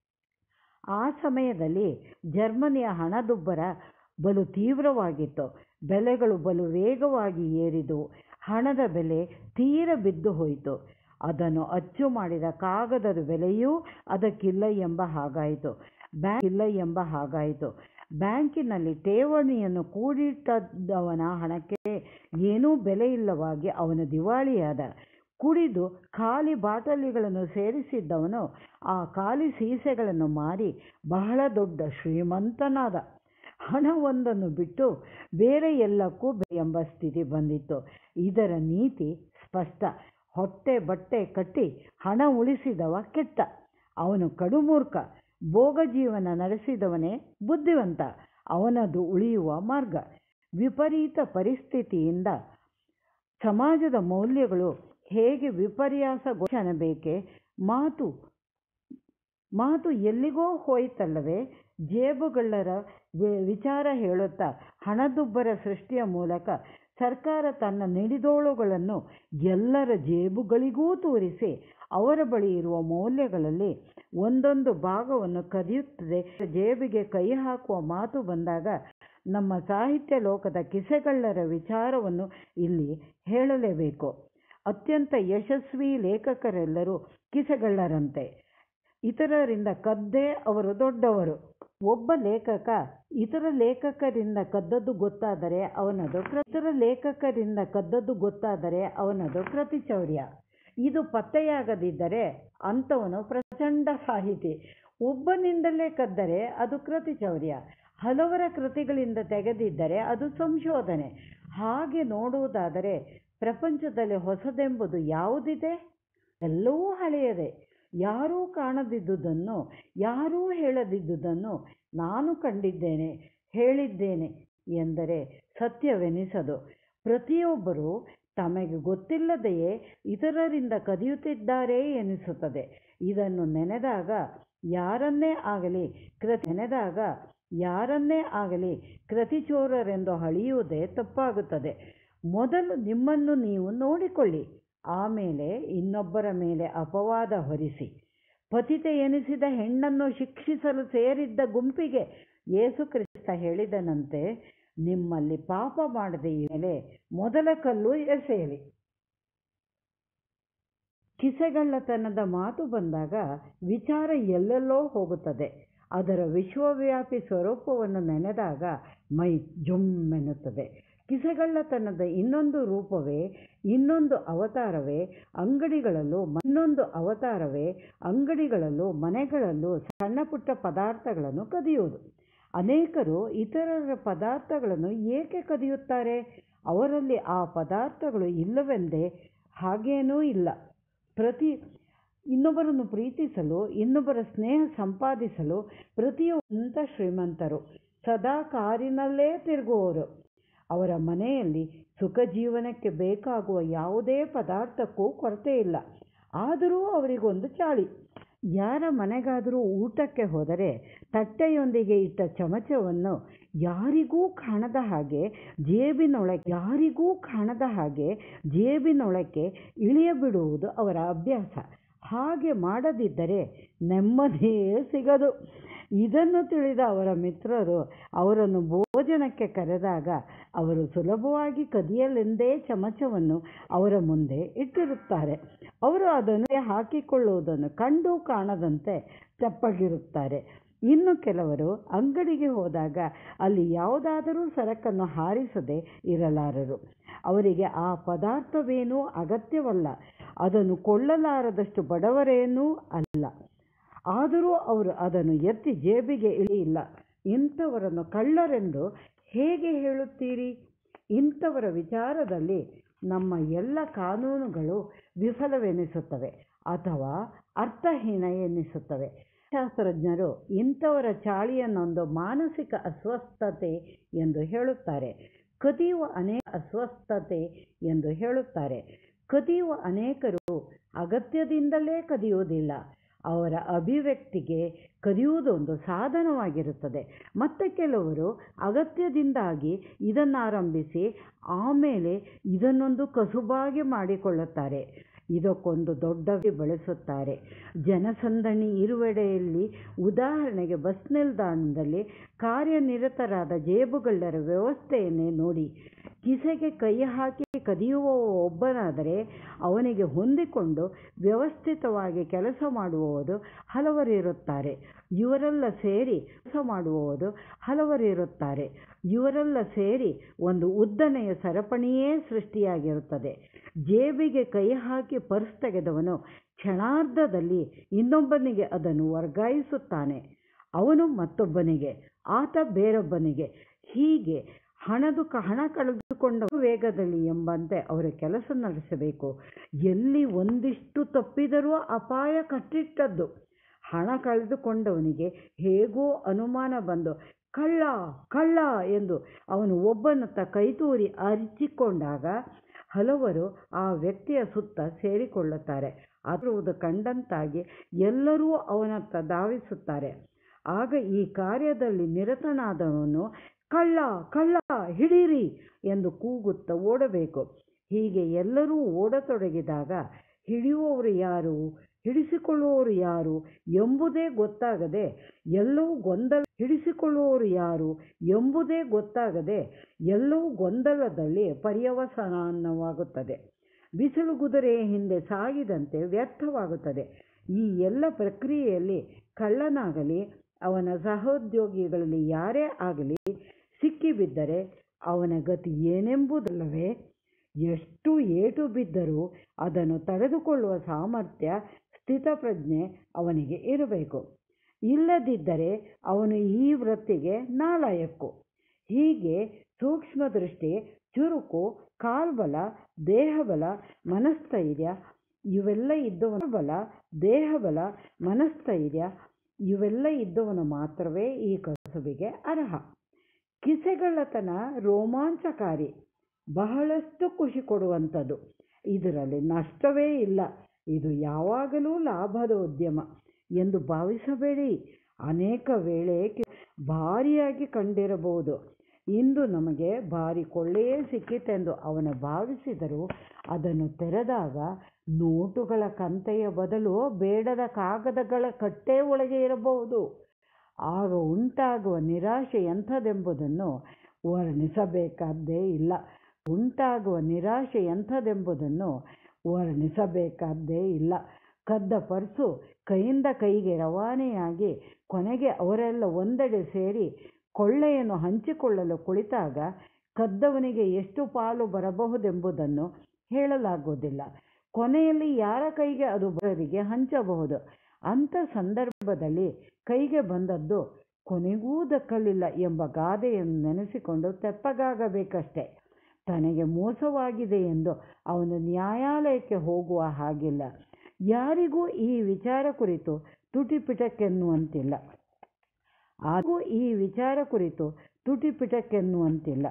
ಆ ಸಮಯದಲ್ಲಿ ಜರ್ಮನಿಯ ಹಣದುಬ್ಬರ ಬಲು ತೀವ್ರವಾಗಿತ್ತು ಬೆಲೆಗಳು ಬಲು ವೇಗವಾಗಿ ಏರಿದು ಹಣದ ಬೆಲೆ ತೀರ ಬಿದ್ದು ಹೋಯಿತು ಅದನ್ನು ಅಚ್ಚು ಮಾಡಿದ ಕಾಗದದ ಬೆಲೆಯೂ ಅದಕ್ಕಿಲ್ಲ ಎಂಬ ಹಾಗಾಯಿತು ಬ್ಯಾಂಕ್ ಇಲ್ಲ ಎಂಬ ಹಾಗಾಯಿತು ಬ್ಯಾಂಕಿನಲ್ಲಿ ಠೇವಣಿಯನ್ನು ಕೂಡಿಟ್ಟವನ ಹಣಕ್ಕೆ ಏನೂ ಬೆಲೆ ಇಲ್ಲವಾಗಿ ಅವನು ದಿವಾಳಿಯಾದ ಕುಡಿದು ಖಾಲಿ ಬಾಟಲಿಗಳನ್ನು ಸೇರಿಸಿದ್ದವನು ಆ ಖಾಲಿ ಸೀಸೆಗಳನ್ನು ಮಾರಿ ಬಹಳ ದೊಡ್ಡ ಶ್ರೀಮಂತನಾದ ಹಣವೊಂದನ್ನು ಬಿಟ್ಟು ಬೇರೆ ಎಲ್ಲಕ್ಕೂ ಎಂಬ ಸ್ಥಿತಿ ಬಂದಿತ್ತು ಇದರ ನೀತಿ ಸ್ಪಷ್ಟ ಹೊಟ್ಟೆ ಬಟ್ಟೆ ಕಟ್ಟಿ ಹಣ ಉಳಿಸಿದವ ಕೆಟ್ಟ ಅವನು ಕಡುಮೂರ್ಖ ಭೋಗ ಜೀವನ ನಡೆಸಿದವನೇ ಬುದ್ಧಿವಂತ ಅವನದು ಉಳಿಯುವ ಮಾರ್ಗ ವಿಪರೀತ ಪರಿಸ್ಥಿತಿಯಿಂದ ಸಮಾಜದ ಮೌಲ್ಯಗಳು ಹೇಗೆ ವಿಪರ್ಯಾಸ ಘೋಷಣೆ ಮಾತು ಮಾತು ಎಲ್ಲಿಗೋ ಹೋಯಿತಲ್ಲವೇ ಜೇಬುಗಳ್ಳರ ವಿಚಾರ ಹೇಳುತ್ತಾ ಹಣದುಬ್ಬರ ಸೃಷ್ಟಿಯ ಮೂಲಕ ಸರ್ಕಾರ ತನ್ನ ನಿಡಿದೋಳುಗಳನ್ನು ಎಲ್ಲರ ಜೇಬುಗಳಿಗೂ ತೋರಿಸಿ ಅವರ ಬಳಿ ಇರುವ ಮೌಲ್ಯಗಳಲ್ಲಿ ಒಂದೊಂದು ಭಾಗವನ್ನು ಕದಿಯುತ್ತದೆ ಜೇಬಿಗೆ ಕೈ ಹಾಕುವ ಮಾತು ಬಂದಾಗ ನಮ್ಮ ಸಾಹಿತ್ಯ ಲೋಕದ ಕಿಸೆಗಳ್ಳರ ವಿಚಾರವನ್ನು ಇಲ್ಲಿ ಹೇಳಲೇಬೇಕು ಅತ್ಯಂತ ಯಶಸ್ವಿ ಲೇಖಕರೆಲ್ಲರೂ ಕಿಸೆಗಳ್ಳರಂತೆ ಇತರರಿಂದ ಕದ್ದೇ ಅವರು ದೊಡ್ಡವರು ಒಬ್ಬ ಲೇಖಕ ಇತರ ಲೇಖಕರಿಂದ ಕದ್ದದ್ದು ಗೊತ್ತಾದರೆ ಅವನದು ಇತರ ಲೇಖಕರಿಂದ ಕದ್ದದ್ದು ಗೊತ್ತಾದರೆ ಅವನದು ಕೃತಿಚೌರ್ಯ ಇದು ಪತ್ತೆಯಾಗದಿದ್ದರೆ ಅಂಥವನು ಪ್ರಚಂಡ ಸಾಹಿತಿ ಒಬ್ಬನಿಂದಲೇ ಕದ್ದರೆ ಅದು ಕೃತಿಚೌರ್ಯ ಹಲವರ ಕೃತಿಗಳಿಂದ ತೆಗೆದಿದ್ದರೆ ಅದು ಸಂಶೋಧನೆ ಹಾಗೆ ನೋಡುವುದಾದರೆ ಪ್ರಪಂಚದಲ್ಲಿ ಹೊಸದೆಂಬುದು ಯಾವುದಿದೆ ಎಲ್ಲವೂ ಹಳೆಯದೇ ಯಾರೂ ಕಾಣದಿದ್ದುದನ್ನು ಯಾರೂ ಹೇಳದಿದ್ದುದನ್ನು ನಾನು ಕಂಡಿದ್ದೇನೆ ಹೇಳಿದ್ದೇನೆ ಎಂದರೆ ಸತ್ಯವೆನಿಸದು ಪ್ರತಿಯೊಬ್ಬರೂ ತಮಗೆ ಗೊತ್ತಿಲ್ಲದೆಯೇ ಇತರರಿಂದ ಕದಿಯುತ್ತಿದ್ದಾರೆ ಎನಿಸುತ್ತದೆ ಇದನ್ನು ನೆನೆದಾಗ ಯಾರನ್ನೇ ಆಗಲಿ ಕೃತಿ ನೆನೆದಾಗ ಯಾರನ್ನೇ ಆಗಲಿ ಕೃತಿಚೋರರೆಂದು ಹಳಿಯುವುದೇ ತಪ್ಪಾಗುತ್ತದೆ ಮೊದಲು ನಿಮ್ಮನ್ನು ನೀವು ನೋಡಿಕೊಳ್ಳಿ ಆಮೇಲೆ ಇನ್ನೊಬ್ಬರ ಮೇಲೆ ಅಪವಾದ ಹೊರಿಸಿ ಪತಿತೆ ಎನಿಸಿದ ಹೆಣ್ಣನ್ನು ಶಿಕ್ಷಿಸಲು ಸೇರಿದ್ದ ಗುಂಪಿಗೆ ಯೇಸು ಕ್ರಿಸ್ತ ಹೇಳಿದನಂತೆ ನಿಮ್ಮಲ್ಲಿ ಪಾಪ ಮಾಡದೆ ಮೇಲೆ ಮೊದಲ ಕಲ್ಲು ಎಸೆಯಲಿ ಕಿಸೆಗಳ್ಳತನದ ಮಾತು ಬಂದಾಗ ವಿಚಾರ ಎಲ್ಲೆಲ್ಲೋ ಹೋಗುತ್ತದೆ ಅದರ ವಿಶ್ವವ್ಯಾಪಿ ಸ್ವರೂಪವನ್ನು ನೆನೆದಾಗ ಮೈ ಜುಮ್ಮೆನ್ನುತ್ತದೆ ಕಿಸೆಗಳ್ಳತನದ ಇನ್ನೊಂದು ರೂಪವೇ ಇನ್ನೊಂದು ಅವತಾರವೇ ಅಂಗಡಿಗಳಲ್ಲೂ ಇನ್ನೊಂದು ಅವತಾರವೇ ಅಂಗಡಿಗಳಲ್ಲೂ ಮನೆಗಳಲ್ಲೂ ಸಣ್ಣ ಪುಟ್ಟ ಪದಾರ್ಥಗಳನ್ನು ಕದಿಯುವುದು ಅನೇಕರು ಇತರರ ಪದಾರ್ಥಗಳನ್ನು ಏಕೆ ಕದಿಯುತ್ತಾರೆ ಅವರಲ್ಲಿ ಆ ಪದಾರ್ಥಗಳು ಇಲ್ಲವೆಂದೇ ಹಾಗೇನೂ ಇಲ್ಲ ಪ್ರತಿ ಇನ್ನೊಬ್ಬರನ್ನು ಪ್ರೀತಿಸಲು ಇನ್ನೊಬ್ಬರ ಸ್ನೇಹ ಸಂಪಾದಿಸಲು ಪ್ರತಿಯೊಂದ ಶ್ರೀಮಂತರು ಸದಾ ಕಾರಿನಲ್ಲೇ ತಿರುಗುವವರು ಅವರ ಮನೆಯಲ್ಲಿ ಸುಖ ಜೀವನಕ್ಕೆ ಬೇಕಾಗುವ ಯಾವುದೇ ಪದಾರ್ಥಕ್ಕೂ ಕೊರತೆ ಇಲ್ಲ ಆದರೂ ಅವರಿಗೊಂದು ಚಾಳಿ ಯಾರ ಮನೆಗಾದರೂ ಊಟಕ್ಕೆ ಹೋದರೆ ತಟ್ಟೆಯೊಂದಿಗೆ ಇಟ್ಟ ಚಮಚವನ್ನು ಯಾರಿಗೂ ಕಾಣದ ಹಾಗೆ ಜೇಬಿನೊಳಗೆ ಯಾರಿಗೂ ಕಾಣದ ಹಾಗೆ ಜೇಬಿನೊಳಕ್ಕೆ ಇಳಿಯಬಿಡುವುದು ಅವರ ಅಭ್ಯಾಸ ಹಾಗೆ ಮಾಡದಿದ್ದರೆ ನೆಮ್ಮದಿಯೇ ಸಿಗದು ಇದನ್ನು ತಿಳಿದ ಅವರ ಮಿತ್ರರು ಅವರನ್ನು ಭೋಜನಕ್ಕೆ ಕರೆದಾಗ ಅವರು ಸುಲಭವಾಗಿ ಕದಿಯಲೆಂದೇ ಚಮಚವನ್ನು ಅವರ ಮುಂದೆ ಇಟ್ಟಿರುತ್ತಾರೆ ಅವರು ಅದನ್ನು ಹಾಕಿಕೊಳ್ಳುವುದನ್ನು ಕಂಡು ಕಾಣದಂತೆ ತೆಪ್ಪಗಿರುತ್ತಾರೆ ಇನ್ನು ಕೆಲವರು ಅಂಗಡಿಗೆ ಹೋದಾಗ ಅಲ್ಲಿ ಯಾವುದಾದರೂ ಸರಕನ್ನು ಹಾರಿಸದೆ ಇರಲಾರರು ಅವರಿಗೆ ಆ ಪದಾರ್ಥವೇನೂ ಅಗತ್ಯವಲ್ಲ ಅದನ್ನು ಕೊಳ್ಳಲಾರದಷ್ಟು ಬಡವರೇನೂ ಅಲ್ಲ ಆದರೂ ಅವರು ಅದನ್ನು ಎತ್ತಿ ಜೇಬಿಗೆ ಇಳಿಯಿಲ್ಲ ಇಂಥವರನ್ನು ಕಳ್ಳರೆಂದು ಹೇಗೆ ಹೇಳುತ್ತೀರಿ ಇಂಥವರ ವಿಚಾರದಲ್ಲಿ ನಮ್ಮ ಎಲ್ಲ ಕಾನೂನುಗಳು ವಿಫಲವೆನಿಸುತ್ತವೆ ಅಥವಾ ಅರ್ಥಹೀನ ಎನ್ನಿಸುತ್ತವೆ ಶಾಸ್ತ್ರಜ್ಞರು ಇಂಥವರ ಚಾಳಿಯನ್ನೊಂದು ಮಾನಸಿಕ ಅಸ್ವಸ್ಥತೆ ಎಂದು ಹೇಳುತ್ತಾರೆ ಕದಿಯುವ ಅನೇಕ ಅಸ್ವಸ್ಥತೆ ಎಂದು ಹೇಳುತ್ತಾರೆ ಕದಿಯುವ ಅನೇಕರು ಅಗತ್ಯದಿಂದಲೇ ಕದಿಯುವುದಿಲ್ಲ ಅವರ ಅಭಿವ್ಯಕ್ತಿಗೆ ಕದಿಯುವುದೊಂದು ಸಾಧನವಾಗಿರುತ್ತದೆ ಮತ್ತು ಕೆಲವರು ಅಗತ್ಯದಿಂದಾಗಿ ಇದನ್ನಾರಂಭಿಸಿ ಆಮೇಲೆ ಇದನ್ನೊಂದು ಕಸುಬಾಗಿ ಮಾಡಿಕೊಳ್ಳುತ್ತಾರೆ ಇದಕ್ಕೊಂದು ದೊಡ್ಡ ಬೆಳೆಸುತ್ತಾರೆ ಜನಸಂದಣಿ ಇರುವೆಡೆಯಲ್ಲಿ ಉದಾಹರಣೆಗೆ ಬಸ್ ನಿಲ್ದಾಣದಲ್ಲಿ ಕಾರ್ಯನಿರತರಾದ ಜೇಬುಗಳ್ಳರ ವ್ಯವಸ್ಥೆಯನ್ನೇ ನೋಡಿ ಕಿಸೆಗೆ ಕೈ ಹಾಕಿ ಕದಿಯುವ ಒಬ್ಬನಾದರೆ ಅವನಿಗೆ ಹೊಂದಿಕೊಂಡು ವ್ಯವಸ್ಥಿತವಾಗಿ ಕೆಲಸ ಮಾಡುವವರು ಹಲವರಿರುತ್ತಾರೆ ಇವರೆಲ್ಲ ಸೇರಿ ಕೆಲಸ ಮಾಡುವವರು ಹಲವರಿರುತ್ತಾರೆ ಇವರೆಲ್ಲ ಸೇರಿ ಒಂದು ಉದ್ದನೆಯ ಸರಪಣಿಯೇ ಸೃಷ್ಟಿಯಾಗಿರುತ್ತದೆ ಜೇಬಿಗೆ ಕೈ ಹಾಕಿ ಪರ್ಸ್ ತೆಗೆದವನು ಕ್ಷಣಾರ್ಧದಲ್ಲಿ ಇನ್ನೊಬ್ಬನಿಗೆ ಅದನ್ನು ವರ್ಗಾಯಿಸುತ್ತಾನೆ ಅವನು ಮತ್ತೊಬ್ಬನಿಗೆ ಆತ ಬೇರೊಬ್ಬನಿಗೆ ಹೀಗೆ ಹಣದು ಹಣ ಕಳೆದುಕೊಂಡ ವೇಗದಲ್ಲಿ ಎಂಬಂತೆ ಅವರ ಕೆಲಸ ನಡೆಸಬೇಕು ಎಲ್ಲಿ ಒಂದಿಷ್ಟು ತಪ್ಪಿದರೂ ಅಪಾಯ ಕಟ್ಟಿಟ್ಟದ್ದು ಹಣ ಕಳೆದುಕೊಂಡವನಿಗೆ ಹೇಗೋ ಅನುಮಾನ ಬಂದು ಕಳ್ಳ ಕಳ್ಳ ಎಂದು ಅವನು ಒಬ್ಬನತ್ತ ಕೈತೂರಿ ಅರಿಚಿಕೊಂಡಾಗ ಹಲವರು ಆ ವ್ಯಕ್ತಿಯ ಸುತ್ತ ಸೇರಿಕೊಳ್ಳುತ್ತಾರೆ ಅದರುವುದು ಕಂಡಂತಾಗಿ ಎಲ್ಲರೂ ಅವನತ್ತ ಧಾವಿಸುತ್ತಾರೆ ಆಗ ಈ ಕಾರ್ಯದಲ್ಲಿ ನಿರತನಾದವನು ಕಳ್ಳ ಕಳ್ಳ ಹಿಡೀರಿ ಎಂದು ಕೂಗುತ್ತಾ ಓಡಬೇಕು ಹೀಗೆ ಎಲ್ಲರೂ ಓಡತೊಡಗಿದಾಗ ಹಿಡಿಯುವವರು ಯಾರು ಹಿಡಿಸಿಕೊಳ್ಳುವವರು ಯಾರು ಎಂಬುದೇ ಗೊತ್ತಾಗದೆ ಎಲ್ಲವೂ ಗೊಂದಲ ಹಿಡಿಸಿಕೊಳ್ಳುವವರು ಯಾರು ಎಂಬುದೇ ಗೊತ್ತಾಗದೆ ಎಲ್ಲವೂ ಗೊಂದಲದಲ್ಲಿ ಪರ್ಯವಸಾನವಾಗುತ್ತದೆ ಬಿಸಿಲು ಕುದುರೆಯ ಹಿಂದೆ ಸಾಗಿದಂತೆ ವ್ಯರ್ಥವಾಗುತ್ತದೆ ಈ ಎಲ್ಲ ಪ್ರಕ್ರಿಯೆಯಲ್ಲಿ ಕಳ್ಳನಾಗಲಿ ಅವನ ಸಹೋದ್ಯೋಗಿಗಳಲ್ಲಿ ಯಾರೇ ಆಗಲಿ ಸಿಕ್ಕಿಬಿದ್ದರೆ ಅವನ ಗತಿ ಏನೆಂಬುದಲ್ಲವೇ ಎಷ್ಟು ಏಟು ಬಿದ್ದರೂ ಅದನ್ನು ತಡೆದುಕೊಳ್ಳುವ ಸಾಮರ್ಥ್ಯ ಸ್ಥಿತಪ್ರಜ್ಞೆ ಅವನಿಗೆ ಇರಬೇಕು ಇಲ್ಲದಿದ್ದರೆ ಅವನು ಈ ವೃತ್ತಿಗೆ ನಾಲಾಯಕ್ಕು ಹೀಗೆ ಸೂಕ್ಷ್ಮದೃಷ್ಟಿ ಚುರುಕು ಕಾಲ್ಬಲ ದೇಹಬಲ ಮನಸ್ಥೈರ್ಯ ಇವೆಲ್ಲ ಇದ್ದವನ ಬಲ ದೇಹಬಲ ಮನಸ್ಥೈರ್ಯ ಇವೆಲ್ಲ ಇದ್ದವನು ಮಾತ್ರವೇ ಈ ಕಸುಬಿಗೆ ಅರ್ಹ ಕಿಸೆಗಳ್ಳತನ ರೋಮಾಂಚಕಾರಿ ಬಹಳಷ್ಟು ಖುಷಿ ಕೊಡುವಂಥದ್ದು ಇದರಲ್ಲಿ ನಷ್ಟವೇ ಇಲ್ಲ ಇದು ಯಾವಾಗಲೂ ಲಾಭದ ಉದ್ಯಮ ಎಂದು ಭಾವಿಸಬೇಡಿ ಅನೇಕ ವೇಳೆ ಭಾರಿಯಾಗಿ ಕಂಡಿರಬಹುದು ಇಂದು ನಮಗೆ ಭಾರಿ ಕೊಳ್ಳೆಯೇ ಸಿಕ್ಕಿತೆಂದು ಅವನು ಭಾವಿಸಿದರೂ ಅದನ್ನು ತೆರೆದಾಗ ನೋಟುಗಳ ಕಂತೆಯ ಬದಲು ಬೇಡದ ಕಾಗದಗಳ ಕಟ್ಟೆ ಒಳಗೆ ಇರಬಹುದು ಆಗ ಉಂಟಾಗುವ ನಿರಾಶೆ ಎಂಥದೆಂಬುದನ್ನು ವರ್ಣಿಸಬೇಕಾದ್ದೇ ಇಲ್ಲ ಉಂಟಾಗುವ ನಿರಾಶೆ ಎಂಥದೆಂಬುದನ್ನು ವರ್ಣಿಸಬೇಕಾದ್ದೇ ಇಲ್ಲ ಕದ್ದ ಪರ್ಸು ಕೈಯಿಂದ ಕೈಗೆ ರವಾನೆಯಾಗಿ ಕೊನೆಗೆ ಅವರೆಲ್ಲ ಒಂದೆಡೆ ಸೇರಿ ಕೊಳ್ಳೆಯನ್ನು ಹಂಚಿಕೊಳ್ಳಲು ಕುಳಿತಾಗ ಕದ್ದವನಿಗೆ ಎಷ್ಟು ಪಾಲು ಬರಬಹುದೆಂಬುದನ್ನು ಹೇಳಲಾಗುವುದಿಲ್ಲ ಕೊನೆಯಲ್ಲಿ ಯಾರ ಕೈಗೆ ಅದು ಬರರಿಗೆ ಹಂಚಬಹುದು ಅಂಥ ಸಂದರ್ಭದಲ್ಲಿ ಕೈಗೆ ಬಂದದ್ದು ಕೊನೆಗೂ ದಕ್ಕಲಿಲ್ಲ ಎಂಬ ಗಾದೆಯನ್ನು ನೆನೆಸಿಕೊಂಡು ತೆಪ್ಪಗಾಗಬೇಕಷ್ಟೆ ತನಗೆ ಮೋಸವಾಗಿದೆ ಎಂದು ಅವನು ನ್ಯಾಯಾಲಯಕ್ಕೆ ಹೋಗುವ ಹಾಗಿಲ್ಲ ಯಾರಿಗೂ ಈ ವಿಚಾರ ಕುರಿತು ತುಟಿಪಿಟಕ್ಕೆನ್ನುವಂತಿಲ್ಲ ಹಾಗೂ ಈ ವಿಚಾರ ಕುರಿತು ತುಟಿಪಿಟಕ್ಕೆನ್ನುವಂತಿಲ್ಲ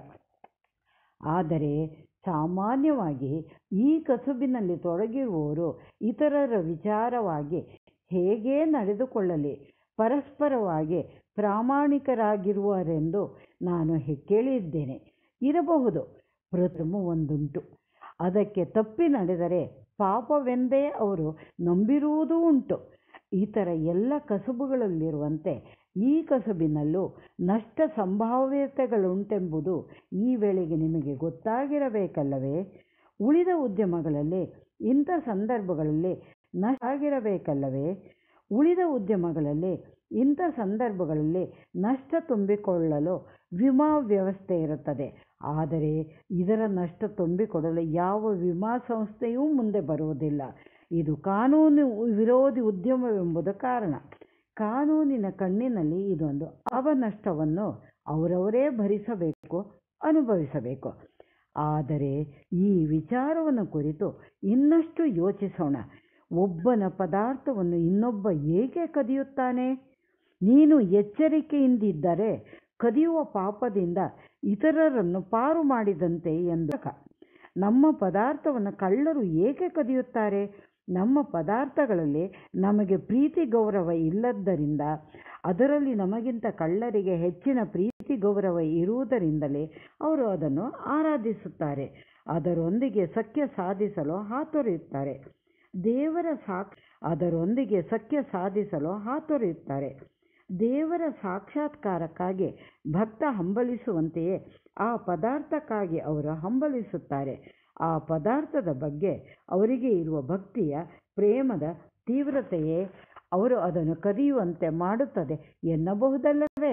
ಆದರೆ ಸಾಮಾನ್ಯವಾಗಿ ಈ ಕಸುಬಿನಲ್ಲಿ ತೊಡಗಿರುವವರು ಇತರರ ವಿಚಾರವಾಗಿ ಹೇಗೇ ನಡೆದುಕೊಳ್ಳಲಿ ಪರಸ್ಪರವಾಗಿ ಪ್ರಾಮಾಣಿಕರಾಗಿರುವರೆಂದು ನಾನು ಕೇಳಿದ್ದೇನೆ ಇರಬಹುದು ಪ್ರಥಮ ಒಂದುಂಟು ಅದಕ್ಕೆ ತಪ್ಪಿ ನಡೆದರೆ ಪಾಪವೆಂದೇ ಅವರು ನಂಬಿರುವುದೂ ಉಂಟು ಇತರ ಎಲ್ಲ ಕಸುಬುಗಳಲ್ಲಿರುವಂತೆ ಈ ಕಸುಬಿನಲ್ಲೂ ನಷ್ಟ ಸಂಭಾವ್ಯತೆಗಳುಂಟೆಂಬುದು ಈ ವೇಳೆಗೆ ನಿಮಗೆ ಗೊತ್ತಾಗಿರಬೇಕಲ್ಲವೇ ಉಳಿದ ಉದ್ಯಮಗಳಲ್ಲಿ ಇಂಥ ಸಂದರ್ಭಗಳಲ್ಲಿ ನಷ್ಟ ಆಗಿರಬೇಕಲ್ಲವೇ ಉಳಿದ ಉದ್ಯಮಗಳಲ್ಲಿ ಇಂಥ ಸಂದರ್ಭಗಳಲ್ಲಿ ನಷ್ಟ ತುಂಬಿಕೊಳ್ಳಲು ವಿಮಾ ವ್ಯವಸ್ಥೆ ಇರುತ್ತದೆ ಆದರೆ ಇದರ ನಷ್ಟ ತುಂಬಿಕೊಡಲು ಯಾವ ವಿಮಾ ಸಂಸ್ಥೆಯೂ ಮುಂದೆ ಬರುವುದಿಲ್ಲ ಇದು ಕಾನೂನು ವಿರೋಧಿ ಉದ್ಯಮವೆಂಬುದು ಕಾರಣ ಕಾನೂನಿನ ಕಣ್ಣಿನಲ್ಲಿ ಇದೊಂದು ಅವನಷ್ಟವನ್ನು ಅವರವರೇ ಭರಿಸಬೇಕು ಅನುಭವಿಸಬೇಕು ಆದರೆ ಈ ವಿಚಾರವನ್ನು ಕುರಿತು ಇನ್ನಷ್ಟು ಯೋಚಿಸೋಣ ಒಬ್ಬನ ಪದಾರ್ಥವನ್ನು ಇನ್ನೊಬ್ಬ ಏಕೆ ಕದಿಯುತ್ತಾನೆ ನೀನು ಎಚ್ಚರಿಕೆಯಿಂದಿದ್ದರೆ ಕದಿಯುವ ಪಾಪದಿಂದ ಇತರರನ್ನು ಪಾರು ಮಾಡಿದಂತೆ ಎಂದು ನಮ್ಮ ಪದಾರ್ಥವನ್ನು ಕಳ್ಳರು ಏಕೆ ಕದಿಯುತ್ತಾರೆ ನಮ್ಮ ಪದಾರ್ಥಗಳಲ್ಲಿ ನಮಗೆ ಪ್ರೀತಿ ಗೌರವ ಇಲ್ಲದ್ದರಿಂದ ಅದರಲ್ಲಿ ನಮಗಿಂತ ಕಳ್ಳರಿಗೆ ಹೆಚ್ಚಿನ ಪ್ರೀತಿ ಗೌರವ ಇರುವುದರಿಂದಲೇ ಅವರು ಅದನ್ನು ಆರಾಧಿಸುತ್ತಾರೆ ಅದರೊಂದಿಗೆ ಸಖ್ಯ ಸಾಧಿಸಲು ಹಾತೊರೆಯುತ್ತಾರೆ ದೇವರ ಸಾಕ್ ಅದರೊಂದಿಗೆ ಸಖ್ಯ ಸಾಧಿಸಲು ಹಾತೊರೆಯುತ್ತಾರೆ ದೇವರ ಸಾಕ್ಷಾತ್ಕಾರಕ್ಕಾಗಿ ಭಕ್ತ ಹಂಬಲಿಸುವಂತೆಯೇ ಆ ಪದಾರ್ಥಕ್ಕಾಗಿ ಅವರು ಹಂಬಲಿಸುತ್ತಾರೆ ಆ ಪದಾರ್ಥದ ಬಗ್ಗೆ ಅವರಿಗೆ ಇರುವ ಭಕ್ತಿಯ ಪ್ರೇಮದ ತೀವ್ರತೆಯೇ ಅವರು ಅದನ್ನು ಕದಿಯುವಂತೆ ಮಾಡುತ್ತದೆ ಎನ್ನಬಹುದಲ್ಲವೇ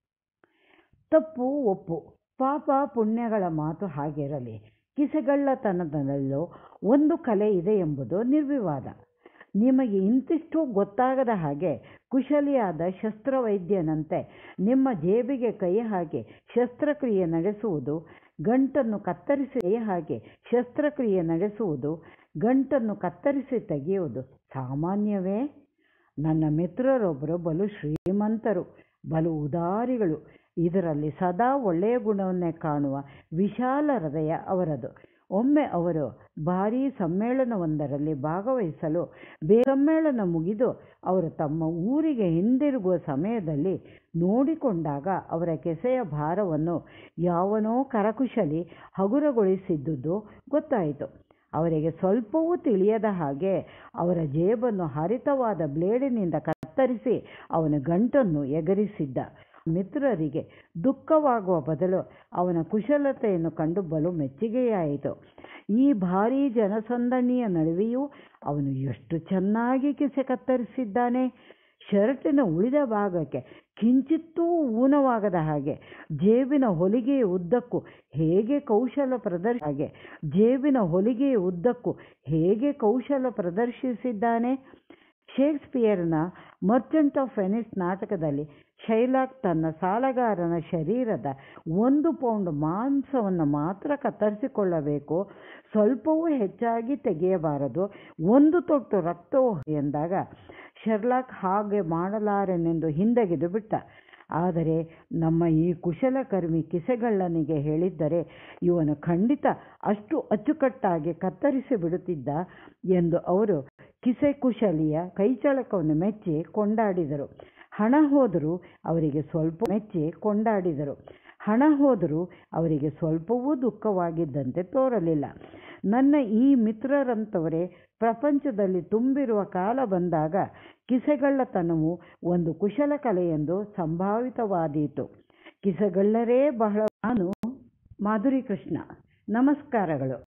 ತಪ್ಪು ಒಪ್ಪು ಪಾಪ ಪುಣ್ಯಗಳ ಮಾತು ಹಾಗಿರಲಿ ಕಿಸೆಗಳ್ಳತನದಲ್ಲೂ ಒಂದು ಕಲೆ ಇದೆ ಎಂಬುದು ನಿರ್ವಿವಾದ ನಿಮಗೆ ಇಂತಿಷ್ಟು ಗೊತ್ತಾಗದ ಹಾಗೆ ಕುಶಲಿಯಾದ ಶಸ್ತ್ರವೈದ್ಯನಂತೆ ನಿಮ್ಮ ಜೇಬಿಗೆ ಕೈ ಹಾಕಿ ಶಸ್ತ್ರಕ್ರಿಯೆ ನಡೆಸುವುದು ಗಂಟನ್ನು ಕತ್ತರಿಸಿ ಕೈ ಹಾಕಿ ಶಸ್ತ್ರಕ್ರಿಯೆ ನಡೆಸುವುದು ಗಂಟನ್ನು ಕತ್ತರಿಸಿ ತೆಗೆಯುವುದು ಸಾಮಾನ್ಯವೇ ನನ್ನ ಮಿತ್ರರೊಬ್ಬರು ಬಲು ಶ್ರೀಮಂತರು ಬಲು ಉದಾರಿಗಳು ಇದರಲ್ಲಿ ಸದಾ ಒಳ್ಳೆಯ ಗುಣವನ್ನೇ ಕಾಣುವ ವಿಶಾಲ ಹೃದಯ ಅವರದು ಒಮ್ಮೆ ಅವರು ಭಾರೀ ಸಮ್ಮೇಳನವೊಂದರಲ್ಲಿ ಭಾಗವಹಿಸಲು ಬೇ ಸಮ್ಮೇಳನ ಮುಗಿದು ಅವರು ತಮ್ಮ ಊರಿಗೆ ಹಿಂದಿರುಗುವ ಸಮಯದಲ್ಲಿ ನೋಡಿಕೊಂಡಾಗ ಅವರ ಕೆಸೆಯ ಭಾರವನ್ನು ಯಾವನೋ ಕರಕುಶಲಿ ಹಗುರಗೊಳಿಸಿದ್ದುದು ಗೊತ್ತಾಯಿತು ಅವರಿಗೆ ಸ್ವಲ್ಪವೂ ತಿಳಿಯದ ಹಾಗೆ ಅವರ ಜೇಬನ್ನು ಹರಿತವಾದ ಬ್ಲೇಡಿನಿಂದ ಕತ್ತರಿಸಿ ಅವನ ಗಂಟನ್ನು ಎಗರಿಸಿದ್ದ ಮಿತ್ರರಿಗೆ ದುಃಖವಾಗುವ ಬದಲು ಅವನ ಕುಶಲತೆಯನ್ನು ಕಂಡು ಬಲು ಮೆಚ್ಚುಗೆಯಾಯಿತು ಈ ಭಾರೀ ಜನಸಂದಣಿಯ ನಡುವೆಯೂ ಅವನು ಎಷ್ಟು ಚೆನ್ನಾಗಿ ಕಿಸೆ ಕತ್ತರಿಸಿದ್ದಾನೆ ಶರ್ಟಿನ ಉಳಿದ ಭಾಗಕ್ಕೆ ಕಿಂಚಿತ್ತೂ ಊನವಾಗದ ಹಾಗೆ ಜೇಬಿನ ಹೊಲಿಗೆಯ ಉದ್ದಕ್ಕೂ ಹೇಗೆ ಕೌಶಲ ಪ್ರದರ್ಶ ಹಾಗೆ ಜೇಬಿನ ಹೊಲಿಗೆಯ ಉದ್ದಕ್ಕೂ ಹೇಗೆ ಕೌಶಲ ಪ್ರದರ್ಶಿಸಿದ್ದಾನೆ ಶೇಕ್ಸ್ಪಿಯರ್ನ ಮರ್ಚೆಂಟ್ ಆಫ್ ವೆನಿಸ್ ನಾಟಕದಲ್ಲಿ ಶೈಲಾಕ್ ತನ್ನ ಸಾಲಗಾರನ ಶರೀರದ ಒಂದು ಪೌಂಡ್ ಮಾಂಸವನ್ನು ಮಾತ್ರ ಕತ್ತರಿಸಿಕೊಳ್ಳಬೇಕು ಸ್ವಲ್ಪವೂ ಹೆಚ್ಚಾಗಿ ತೆಗೆಯಬಾರದು ಒಂದು ತೊಟ್ಟು ರಕ್ತವು ಎಂದಾಗ ಶರ್ಲಾಕ್ ಹಾಗೆ ಮಾಡಲಾರೆನೆಂದು ಹಿಂದೆಗೆದು ಬಿಟ್ಟ ಆದರೆ ನಮ್ಮ ಈ ಕುಶಲಕರ್ಮಿ ಕಿಸೆಗಳ್ಳನಿಗೆ ಹೇಳಿದ್ದರೆ ಇವನು ಖಂಡಿತ ಅಷ್ಟು ಅಚ್ಚುಕಟ್ಟಾಗಿ ಕತ್ತರಿಸಿ ಬಿಡುತ್ತಿದ್ದ ಎಂದು ಅವರು ಕಿಸೆ ಕುಶಲಿಯ ಕೈಚಳಕವನ್ನು ಮೆಚ್ಚಿ ಕೊಂಡಾಡಿದರು ಹಣ ಹೋದರೂ ಅವರಿಗೆ ಸ್ವಲ್ಪ ಮೆಚ್ಚಿ ಕೊಂಡಾಡಿದರು ಹಣ ಹೋದರೂ ಅವರಿಗೆ ಸ್ವಲ್ಪವೂ ದುಃಖವಾಗಿದ್ದಂತೆ ತೋರಲಿಲ್ಲ ನನ್ನ ಈ ಮಿತ್ರರಂಥವರೇ ಪ್ರಪಂಚದಲ್ಲಿ ತುಂಬಿರುವ ಕಾಲ ಬಂದಾಗ ಕಿಸೆಗಳ್ಳತನವು ಒಂದು ಕುಶಲ ಕಲೆಯೆಂದು ಸಂಭಾವಿತವಾದೀತು ಕಿಸೆಗಳ್ಳರೇ ಬಹಳ ನಾನು ಮಾಧುರಿ ಕೃಷ್ಣ ನಮಸ್ಕಾರಗಳು